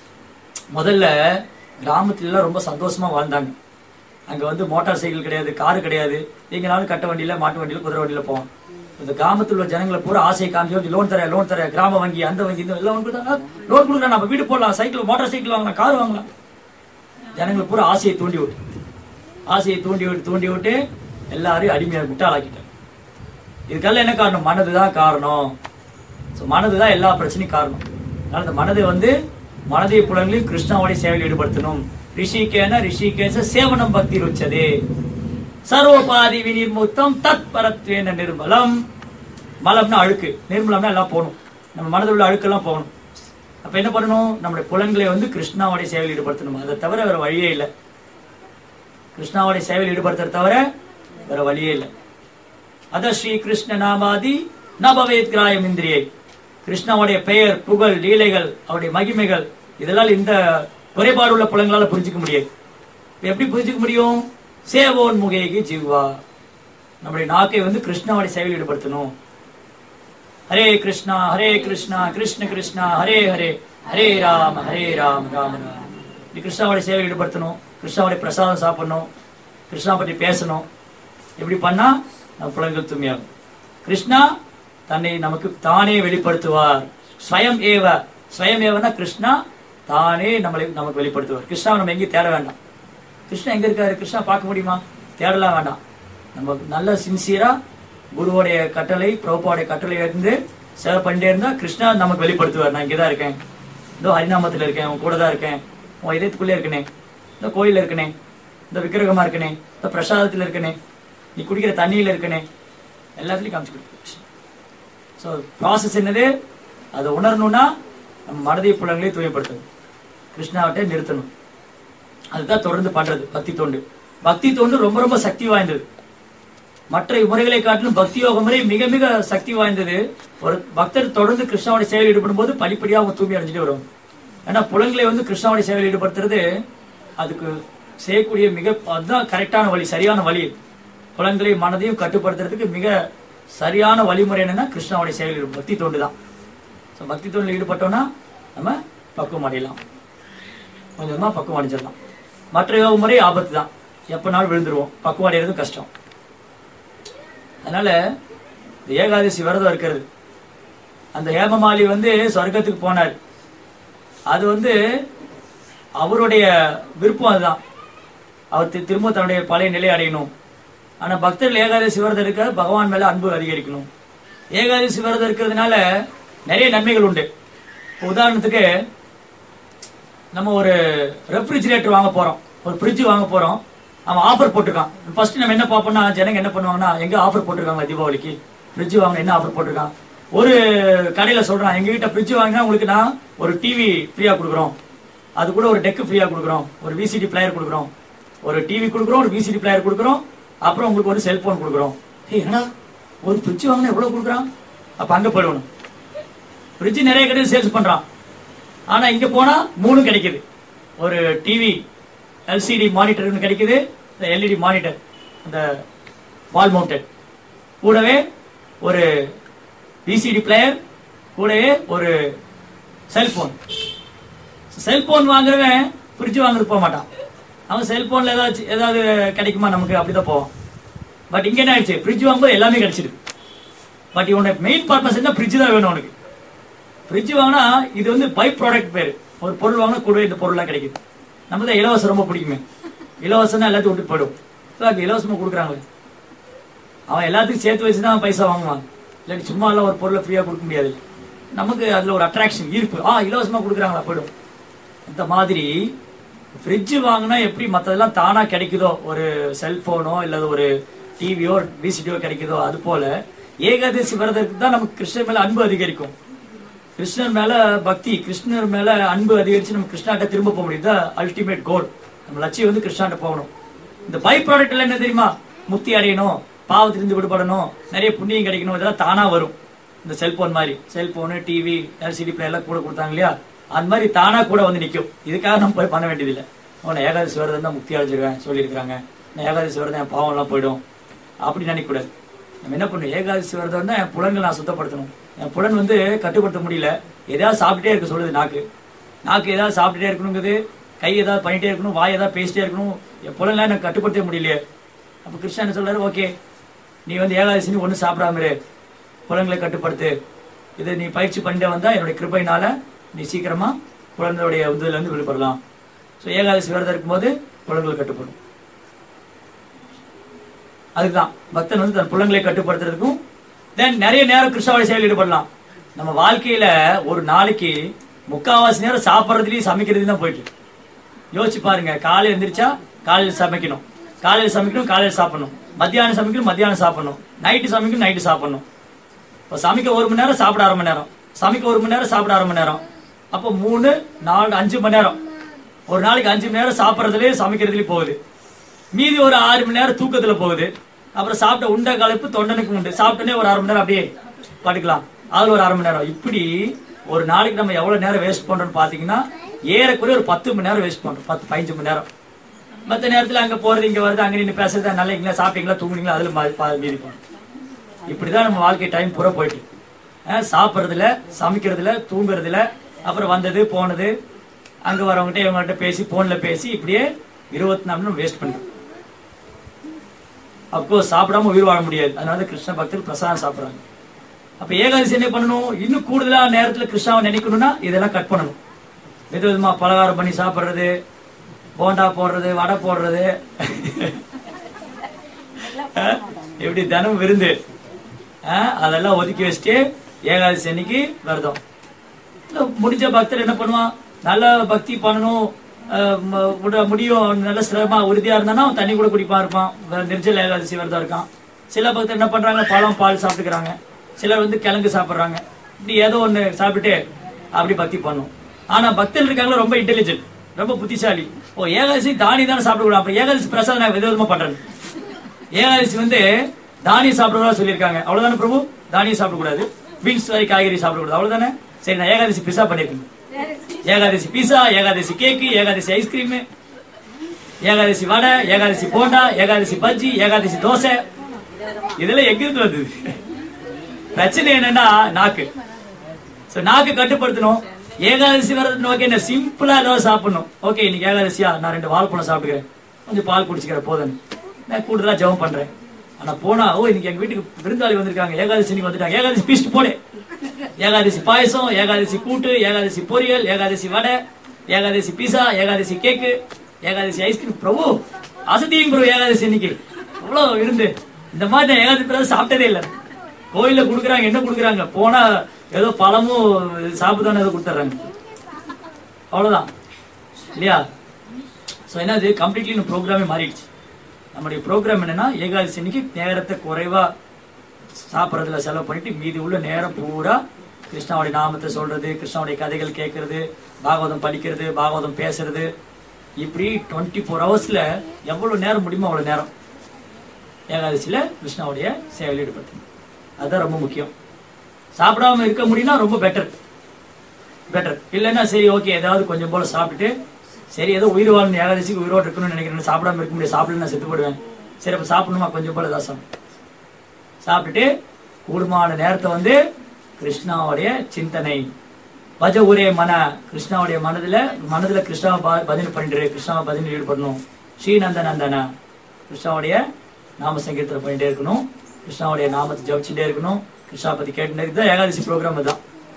முதல்ல கிராமத்துல எல்லாம் ரொம்ப சந்தோஷமா வாழ்ந்தாங்க அங்க வந்து மோட்டார் சைக்கிள் கிடையாது காரு கிடையாது எங்கனாலும் கட்ட வண்டியில மாட்டு வண்டியில குதிரை வண்டியில போவான் இந்த கிராமத்துல உள்ள ஜனங்களை பூரா ஆசையை காமிச்சு லோன் தர லோன் தர கிராம வங்கி அந்த வங்கி இந்த எல்லாம் கொடுத்தாங்க லோன் கொடுக்குறான் நம்ம வீடு போடலாம் சைக்கிள் மோட்டார் சைக்கிள் வாங்கலாம் கார் வாங்கலாம் ஜனங்களை பூரா ஆசையை தூண்டி விட்டு ஆசையை தூண்டி விட்டு தூண்டி விட்டு எல்லாரையும் அடிமையாக முட்டாளாக்கிட்டாங்க இதுக்கெல்லாம் என்ன காரணம் மனதுதான் காரணம் ஸோ மனதுதான் எல்லா பிரச்சனையும் காரணம் அதனால இந்த மனதை வந்து மனதை புலன்களையும் கிருஷ்ணாவுடைய சேவையில் ஈடுபடுத்தணும் ரிஷிகேன ரிஷிகேச சேவனம் பக்தி ருச்சதே சர்வபாதி வினிர்முக்தம் தத் பரத்வேன நிர்மலம் மலம்னா அழுக்கு நிர்மலம்னா எல்லாம் போகணும் நம்ம மனதில் உள்ள அழுக்கெல்லாம் போகணும் அப்ப என்ன பண்ணணும் நம்முடைய புலன்களை வந்து கிருஷ்ணாவுடைய சேவையில் ஈடுபடுத்தணும் அதை தவிர வேற வழியே இல்லை கிருஷ்ணாவுடைய சேவையில் ஈடுபடுத்துறத தவிர வேற வழியே இல்லை அத ஸ்ரீ கிருஷ்ண நாமாதி நபவேத் கிராயம் இந்திரியை கிருஷ்ணாவுடைய பெயர் புகழ் லீலைகள் அவருடைய மகிமைகள் இதெல்லாம் இந்த குறைபாடு உள்ள புலங்களால புரிஞ்சுக்க முடியாது இப்ப எப்படி புரிஞ்சுக்க முடியும் சேவோன் முகேகி ஜீவா நம்முடைய நாக்கை வந்து கிருஷ்ணாவுடைய சேவையில் ஈடுபடுத்தணும் ஹரே கிருஷ்ணா ஹரே கிருஷ்ணா கிருஷ்ண கிருஷ்ணா ஹரே ஹரே ஹரே ராம ஹரே ராம ராம ராம இது கிருஷ்ணாவுடைய சேவையில் ஈடுபடுத்தணும் கிருஷ்ணாவுடைய பிரசாதம் சாப்பிடணும் கிருஷ்ணா பற்றி பேசணும் இப்படி பண்ணா நம்ம புலன்கள் தூய்மையாகும் கிருஷ்ணா தன்னை நமக்கு தானே வெளிப்படுத்துவார் ஸ்வயம் ஏவ ஸ்வயம் ஏவனா கிருஷ்ணா தானே நம்மளை நமக்கு வெளிப்படுத்துவார் கிருஷ்ணா நம்ம எங்கேயும் தேட வேண்டாம் கிருஷ்ணா எங்க இருக்காரு கிருஷ்ணா பார்க்க முடியுமா தேடலாம் வேண்டாம் நம்ம நல்ல சின்சியரா குருவோடைய கட்டளை பிரபுவோடைய கட்டளை இருந்து சேவை பண்ணிட்டே இருந்தா கிருஷ்ணா நமக்கு வெளிப்படுத்துவார் நான் இங்கதான் இருக்கேன் இதோ ஹரிநாமத்துல இருக்கேன் உன் கூட தான் இருக்கேன் உன் இதயத்துக்குள்ளே இருக்கனே இந்த கோயில்ல இருக்கனே இந்த விக்கிரகமா இருக்கனே இந்த பிரசாதத்துல இருக்கனே நீ குடிக்கிற தண்ணியில இருக்கனே எல்லாத்துலயும் காமிச்சு கொடுக்கு ஸோ ப்ராசஸ் என்னது அதை உணரணும்னா நம்ம மனதை புலங்களை தூய்மைப்படுத்தணும் கிருஷ்ணாவட்டை நிறுத்தணும் அதுதான் தொடர்ந்து பண்றது பக்தி தொண்டு பக்தி தொண்டு ரொம்ப ரொம்ப சக்தி வாய்ந்தது மற்ற முறைகளை காட்டிலும் பக்தி யோக முறை மிக மிக சக்தி வாய்ந்தது ஒரு பக்தர் தொடர்ந்து கிருஷ்ணாவுடைய சேவையில் ஈடுபடும் போது படிப்படியாக அவங்க தூய்மை அடைஞ்சிட்டு வரும் ஏன்னா புலன்களை வந்து கிருஷ்ணாவுடைய சேவையில் ஈடுபடுத்துறது அதுக்கு செய்யக்கூடிய மிக அதுதான் கரெக்டான வழி சரியான வழி புலன்களையும் மனதையும் கட்டுப்படுத்துறதுக்கு மிக சரியான வழிமுறை என்னன்னா கிருஷ்ணாவுடைய சேவையில் ஈடுபடும் பக்தி தொண்டு தான் ஸோ பக்தி தொண்டில் ஈடுபட்டோம்னா நம்ம பக்குவம் அடையலாம் கொஞ்சமா பக்குவம் அடைஞ்சிடலாம் மற்ற யோக முறை ஆபத்து தான் எப்பனாலும் விழுந்துருவோம் பக்குவம் அடைகிறது கஷ்டம் அதனால இந்த ஏகாதசி விரதம் இருக்கிறது அந்த ஹேமமாலி வந்து சொர்க்கத்துக்கு போனார் அது வந்து அவருடைய விருப்பம் அதுதான் அவர் தி- திரும்ப தன்னுடைய பழைய நிலை அடையணும் ஆனா பக்தர்கள் ஏகாதசி விரதம் இருக்க பகவான் மேல அன்பு அதிகரிக்கணும் ஏகாதசி விரதம் இருக்கிறதுனால நிறைய நன்மைகள் உண்டு இப்ப உதாரணத்துக்கு நம்ம ஒரு ரெஃப்ரிஜிரேட்டர் வாங்க போறோம் ஒரு ஃப்ரிட்ஜ் வாங்க போறோம் அவன் ஆஃபர் போட்டிருக்கான் ஃபர்ஸ்ட் நம்ம என்ன பார்ப்போம்னா ஜனங்க என்ன பண்ணுவாங்கன்னா எங்க ஆஃபர் போட்டிருக்காங்க தீபாவளிக்கு ஃப்ரிட்ஜ் வாங்க என்ன ஆஃபர் போட்டிருக்கான் ஒரு கடையில சொல்றான் எங்க கிட்ட ஃப்ரிட்ஜ் வாங்கினா உங்களுக்கு நான் ஒரு டிவி ஃப்ரீயா கொடுக்குறோம் அது கூட ஒரு டெக் ஃப்ரீயா கொடுக்குறோம் ஒரு விசிடி பிளேயர் கொடுக்குறோம் ஒரு டிவி கொடுக்குறோம் ஒரு விசிடி பிளேயர் கொடுக்குறோம் அப்புறம் உங்களுக்கு ஒரு செல்போன் கொடுக்குறோம் ஏய் என்னடா ஒரு ஃப்ரிட்ஜ் வாங்கினா எவ்வளவு கொடுக்குறான் அப்ப அங்க போயிடணும் ஃப்ரிட்ஜ் நிறைய கடையில் சேல்ஸ் பண்றான் ஆனா இங்க போனா மூணு கிடைக்குது ஒரு டிவி எல்சிடி மானிட்டர் கிடைக்குது எல்இடி மானிட்டர் அந்த வால் மவுண்டட் கூடவே ஒரு விசிடி பிளேயர் கூடவே ஒரு செல்போன் செல்போன் வாங்குறவன் ஃப்ரிட்ஜ் வாங்குறது போக மாட்டான் அவன் செல்போன்ல ஏதாச்சும் ஏதாவது கிடைக்குமா நமக்கு அப்படிதான் போவான் பட் இங்க என்ன ஆயிடுச்சு ஃப்ரிட்ஜ் வாங்கும்போது எல்லாமே கிடைச்சிருக்கு பட் இவனோட மெயின் பர்பஸ் என்ன ஃப்ரிட்ஜ் தான் வேணும் உனக்கு ஃப்ரிட்ஜ் வாங்கினா இது வந்து பை ப்ராடக்ட் பேரு ஒரு பொருள் வாங்கினா கூடவே இந்த பொருள்லாம் கிடைக்குது நம்ம தான் இலவசம் ரொம்ப பிடிக்குமே இலவசம்னா எல்லாத்தையும் விட்டு போயிடும் So, அது இலவசமா கொடுக்குறாங்களே அவன் எல்லாத்துக்கும் சேர்த்து வச்சு தான் பைசா வாங்குவான் இல்லாட்டி சும்மா எல்லாம் ஒரு பொருளை ஃப்ரீயா கொடுக்க முடியாது நமக்கு அதுல ஒரு அட்ராக்ஷன் ஈர்ப்பு ஆ இலவசமா கொடுக்குறாங்களா போயிடும் இந்த மாதிரி ஃப்ரிட்ஜ் வாங்கினா எப்படி மத்ததெல்லாம் தானா கிடைக்குதோ ஒரு செல்போனோ இல்ல ஒரு டிவியோ விசிடியோ கிடைக்குதோ அது போல ஏகாதசி விரதத்துக்கு தான் நமக்கு கிருஷ்ணர் மேல அன்பு அதிகரிக்கும் கிருஷ்ணர் மேல பக்தி கிருஷ்ணர் மேல அன்பு அதிகரிச்சு நம்ம கிருஷ்ணாட்ட திரும்ப போக முடியுது அல்டிமேட் கோல் நம்ம லட்சியம் வந்து கிருஷ்ணாட்ட போகணும் இந்த பை ப்ராடக்ட் எல்லாம் என்ன தெரியுமா முக்தி அடையணும் பாவத்திலிருந்து விடுபடணும் நிறைய புண்ணியம் கிடைக்கணும் இதெல்லாம் தானா வரும் இந்த செல்போன் மாதிரி செல்போனு டிவி எல்சிடி பிளே எல்லாம் கூட கொடுத்தாங்க இல்லையா அந்த மாதிரி தானா கூட வந்து நிக்கும் இதுக்காக நம்ம போய் பண்ண வேண்டியதில்லை உன ஏகாதசி விரதம் தான் முக்தி அடைஞ்சிருவேன் சொல்லியிருக்காங்க நான் ஏகாதசி விரதம் என் பாவம் எல்லாம் போயிடும் அப்படி நினைக்க கூடாது நம்ம என்ன பண்ணணும் ஏகாதசி விரதம் தான் என் புலன்கள் நான் சுத்தப்படுத்தணும் என் புலன் வந்து கட்டுப்படுத்த முடியல எதாவது சாப்பிட்டுட்டே இருக்க சொல்லுது நாக்கு நாக்கு ஏதாவது சாப்பிட்டுட்டே இருக்கணுங்குது கை ஏதாவது பண்ணிட்டே இருக்கணும் வாய் ஏதாவது பேசிட்டே இருக்கணும் என் புலன்லாம் எனக்கு கட்டுப்படுத்த முடியலையே அப்ப கிருஷ்ணன் என்ன சொல்றாரு ஓகே நீ வந்து ஏகாதசி ஒன்றும் சாப்பிடாம இரு புலன்களை கட்டுப்படுத்து இதை நீ பயிற்சி பண்ணிட்டு வந்தா என்னுடைய கிருபையினால நீ சீக்கிரமா குழந்தையுடைய உதவில இருந்து விடுபடலாம் ஸோ ஏகாதசி விரதம் இருக்கும்போது புலன்கள் கட்டுப்படும் அதுதான் பக்தன் வந்து தன் புலன்களை கட்டுப்படுத்துறதுக்கும் தென் நிறைய நேரம் கிருஷ்ணாவுடைய செயலில் ஈடுபடலாம் நம்ம வாழ்க்கையில ஒரு நாளைக்கு முக்காவாசி நேரம் சாப்பிட்றதுலயும் சமைக்கிறதுலயும் தான் போயிட்டு இருக்கு. யோசிச்சு பாருங்க காலையில எந்திரிச்சா காலையில சமைக்கணும் காலையில சமைக்கணும் காலையில சாப்பிடணும் மத்தியானம் சமைக்கணும் மத்தியானம் சாப்பிடணும் நைட்டு சமைக்கணும் நைட்டு சாப்பிடணும் இப்போ சமைக்க ஒரு மணி நேரம் சாப்பிட அரை மணி நேரம் சமைக்க ஒரு மணி நேரம் சாப்பிட அரை மணி நேரம் அப்போ மூணு நாலு அஞ்சு மணி நேரம் ஒரு நாளைக்கு அஞ்சு மணி நேரம் சாப்பிட்றதுலயே சமைக்கிறதுலயும் போகுது மீதி ஒரு ஆறு மணி நேரம் தூக்கத்துல போகுது அப்புறம் சாப்பிட்ட உண்ட கலப்பு தொண்டனுக்கு உண்டு சாப்பிட்டோன்னே ஒரு அரை மணி நேரம் அப்படியே படுக்கலாம் அதுல ஒரு அரை மணி நேரம் இப்படி ஒரு நாளைக்கு நம்ம எவ்வளவு நேரம் வேஸ்ட் பண்றோம்னு பாத்தீங்கன்னா ஏறக்குறைய ஒரு பத்து மணி நேரம் வேஸ்ட் பண்றோம் பத்து பதினஞ்சு மணி நேரம் மத்த நேரத்துல அங்க போறது இங்க வருது அங்க நின்று பேசுறது நல்லா இங்க சாப்பிட்டீங்களா தூங்குனீங்களா அதுல மா- பா- மீதி போகணும் இப்படிதான் நம்ம வாழ்க்கை டைம் பூரா போயிட்டு இருக்கு. அஹ் சாப்பிடுறதுல சமைக்கிறதுல தூங்குறதுல அப்புறம் வந்தது போனது அங்க வரவங்ககிட்ட இவங்ககிட்ட பேசி போன்ல பேசி இப்படியே இருபத்தி நாலு மணி வேஸ்ட் பண்ணிடும் அப்போ சாப்பிடாம உயிர் வாழ முடியாது அதனால கிருஷ்ண பக்தர் பிரசாதம் சாப்பிடுறாங்க அப்ப ஏகாதசி என்ன பண்ணணும் இன்னும் கூடுதலா நேரத்துல கிருஷ்ணாவை நினைக்கணும்னா இதெல்லாம் கட் பண்ணணும் வித விதமா பலகாரம் பண்ணி சாப்பிடுறது போண்டா போடுறது வடை போடுறது அஹ், எப்படி தினம் விருந்து அஹ், அதெல்லாம் ஒதுக்கி வச்சுட்டு ஏகாதசி அன்னைக்கு விரதம் இல்ல, முடிஞ்ச பக்தர் என்ன பண்ணுவான் நல்ல பக்தி பண்ணணும் அஹ், ம- உட- முடியும் நல்ல சிரமமா உறுதியா இருந்தானா அவன் தண்ணி கூட குடிப்பான் இருப்பான் வே- நிர்ஜல ஏகாதசி விரதம் இருக்கான் சில பக்தர் என்ன பண்றாங்க பழம் பால் சாப்பிட்டுக்கிறாங்க சிலர் வந்து கிழங்கு சாப்பிடுறாங்க இப்படி ஏதோ ஒண்ணு சாப்பிட்டு அப்படி பக்தி பண்ணும் ஆனா பக்தர்கள் இருக்காங்களா ரொம்ப இன்டெலிஜென்ட் ரொம்ப புத்திசாலி ஓ ஏகாதசி தானி தானே சாப்பிடக்கூடாது அப்ப ஏகாதசி பிரசாதம் நான் விதவிதமா பண்றேன் ஏகாதசி வந்து தானியம் சாப்பிடக்கூடாது சொல்லியிருக்காங்க அவ்வளவுதானே பிரபு தானியம் சாப்பிடக்கூடாது பீன்ஸ் மாதிரி காய்கறி சாப்பிடக்கூடாது அவ்வளவுதானே சரி நான் ஏகாதசி பிஸா பண்ணிருக்கேன் Ekadashi pizza Ekadashi cake Ekadashi ice cream Ekadashi vada Ekadashi bonda Ekadashi bajji Ekadashi dosa இதெல்லாம் எங்க இருந்து வந்தது பிரச்சனை என்னன்னா நாக்கு சோ நாக்கு கட்டுப்படுத்தணும் ஏகாதசி வரது நோக்கி என்ன சிம்பிளா ஏதாவது சாப்பிடணும் ஓகே இன்னைக்கு ஏகாதசியா நான் ரெண்டு வாழைப்பழம் சாப்பிட்டுக்கிறேன் கொஞ்சம் பால் குடிச்சுக்கிறேன் போதும் நான் கூடுதலா ஜெபம் பண்றேன் ஆனா போனா ஓ இன்னைக்கு எங்க வீட்டுக்கு விருந்தாளி வந்திருக்காங்க ஏகாதசி இன்னைக்கு வந்துட்டாங்க ஏகாதசி பீஸ்ட் போடு ஏகாதசி பாயசம் ஏகாதசி கூட்டு ஏகாதசி பொரியல் Ekadashi vada Ekadashi pizza Ekadashi cake Ekadashi ice cream பிரபு அசதியும் பிரபு ஏகாதசி இன்னைக்கு அவ்வளவு இருந்து இந்த மாதிரி நான் ஏகாதசி பிரதம் சாப்பிட்டதே இல்லை கோயில்ல குடுக்குறாங்க என்ன குடுக்குறாங்க போனா ஏதோ பழமும் சாப்பிட்டானே ஏதோ கொடுத்துட்றாங்க அவ்வளவுதான் இல்லையா சோ என்னது கம்ப்ளீட்லி ப்ரோக்ராமே மாறிடுச்சு நம்முடைய ப்ரோக்ராம் என்னன்னா ஏகாதசி அன்னைக்கு நேரத்தை குறைவா சாப்பிட்றதுல செலவு பண்ணிட்டு மீதி உள்ள நேரம் பூரா கிருஷ்ணாவுடைய நாமத்தை சொல்றது கிருஷ்ணாவுடைய கதைகள் கேட்கறது பாகவதம் படிக்கிறது பாகவதம் பேசுறது இப்படி டுவெண்ட்டி ஃபோர் ஹவர்ஸ்ல எவ்வளவு நேரம் முடியுமோ அவ்வளவு நேரம் ஏகாதசியில கிருஷ்ணாவுடைய சேவையில் ஈடுபடுத்து அதுதான் ரொம்ப முக்கியம் சாப்பிடாம இருக்க முடியும்னா ரொம்ப பெட்டர் பெட்டர் இல்லைன்னா சரி ஓகே ஏதாவது கொஞ்சம் போல சாப்பிட்டுட்டு சரி ஏதோ உயிர் வாழணும் ஏகாதசிக்கு உயிரோடு இருக்கணும்னு நினைக்கிறேன் சாப்பிடாம இருக்க முடியாது சாப்பிடல நான் செத்து போடுவேன் சரி அப்ப சாப்பிடணுமா கொஞ்சம் போல ஏதாவது சாப்பிடு. சாப்பிட்டுட்டு கூடுமான நேரத்தை வந்து கிருஷ்ணாவுடைய சிந்தனை பஜ ஒரே மன கிருஷ்ணாவுடைய மனதுல மனதுல கிருஷ்ணாவை ப- பதில் பண்ணிட்டு கிருஷ்ணாவை பதில் ஈடுபடணும் ஸ்ரீநந்த நந்தன கிருஷ்ணாவுடைய நாம சங்கீர்த்தனை பண்ணிட்டே இருக்கணும் கிருஷ்ணாவுடைய நாமத்தை ஜபிச்சுட்டே இருக்கணும் கிருஷ்ணா பத்தி கேட்டுட்டே இருக்கு ஏகாதசி ப்ரோக்ராம் தான்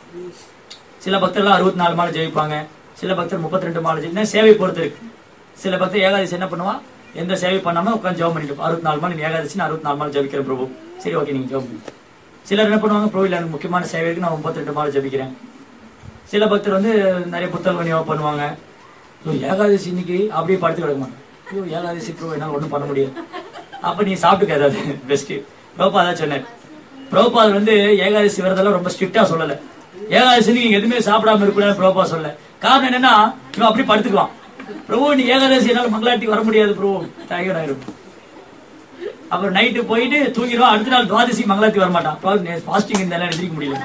சில பக்தர்கள் அறுபத்தி நாலு மாலை ஜெயிப்பாங்க சில பக்தர் முப்பத்தி ரெண்டு மாலை ஜெயிப்பா சேவை பொறுத்து இருக்கு சில பக்தர் ஏகாதசி என்ன பண்ணுவா எந்த சேவை பண்ணாம உட்காந்து ஜெபம் பண்ணிட்டு அறுபத்தி நாலு மாலை ஏகாதசி அறுபத்தி நாலு மாலை ஜபிக்கிறேன் பிரபு சரி ஓகே நீங்க ஜெபம் பண்ணுங்க. சிலர் என்ன பண்ணுவாங்க பிரபு இல்ல எனக்கு முக்கியமான சேவை இருக்கு நான் முப்பத்தி ரெண்டு மாலை ஜபிக்கிறேன் சில பக்தர் வந்து நிறைய புத்தக விநியோகம் பண்ணுவாங்க ஐயோ, ஏகாதசி இன்னைக்கு அப்படியே படுத்து கிடக்க மாட்டேன் ஐயோ ஏகாதசி ப்ரோ என்னால ஒண்ணும் பண்ண முடியாது அப்ப நீ சாப்பிட்டுக்க ஏதாவது பெஸ்ட் பிரபா தான் சொன்னார் பிரபுபாத் வந்து ஏகாதசி விரதெல்லாம் ரொம்ப ஸ்ட்ரிக்டா சொல்லல ஏகாதசி நீங்க எதுவுமே சாப்பிடாம இருக்கக்கூடாது பிரபா சொல்ல காரணம் என்னன்னா இவன் அப்படி படுத்துக்குவான் பிரபு நீ ஏகாதசி என்னால மங்களாட்டி வர முடியாது பிரபு டயர்ட் ஆயிரும் அப்புறம் நைட்டு போயிட்டு தூங்கிடுவான் அடுத்த நாள் துவாதசி மங்களாத்தி வர மாட்டான் ஃபாஸ்டிங் இருந்தாலும் எந்திரிக்க முடியல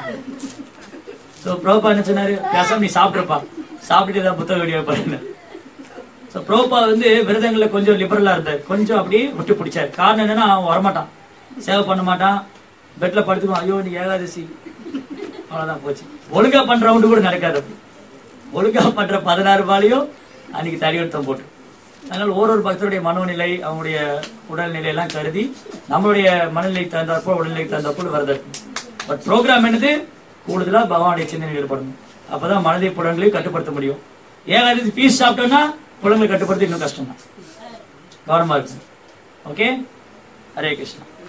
சோ பிரபுபா என்ன சொன்னாரு பேசாம நீ சாப்பிடுப்பா சாப்பிட்டுட்டு ஏதாவது புத்தக வீடியோ பாருங்க சோ பிரபுபா வந்து விரதங்கள்ல கொஞ்சம் லிபரலா இருந்தார் கொஞ்சம் அப்படியே விட்டு பிடிச்சாரு காரணம் என்னன்னா அவன் வரமாட்டான் சேவை பண்ண மாட்டான் பெட்ல படுத்துக்குவான் ஐயோ நீ ஏகாதசி அவ்வளவுதான் போச்சு ஒழுங்கா பண்ற ரவுண்டு கூட நடக்காது அப்படி ஒழுங்கா பண்ற பதினாறு பாலையும் அன்னைக்கு தடியெடுத்தம் போட்டு அதனால ஒரு ஒரு பக்தருடைய மனோநிலை அவங்களுடைய உடல்நிலை எல்லாம் கருதி நம்மளுடைய மனநிலை தகுந்தாற்போல் உடல்நிலை தகுந்தாற்போல் வரதற்கு பட் ப்ரோக்ராம் என்னது கூடுதலா பகவானுடைய சிந்தனை ஈடுபடணும் அப்பதான் மனதை புலன்களையும் கட்டுப்படுத்த முடியும் ஏகாதசி பீஸ் சாப்பிட்டோம்னா புலன்களை கட்டுப்படுத்த இன்னும் கஷ்டம் தான் கவனமா இருக்கு ஓகே ஹரே கிருஷ்ணா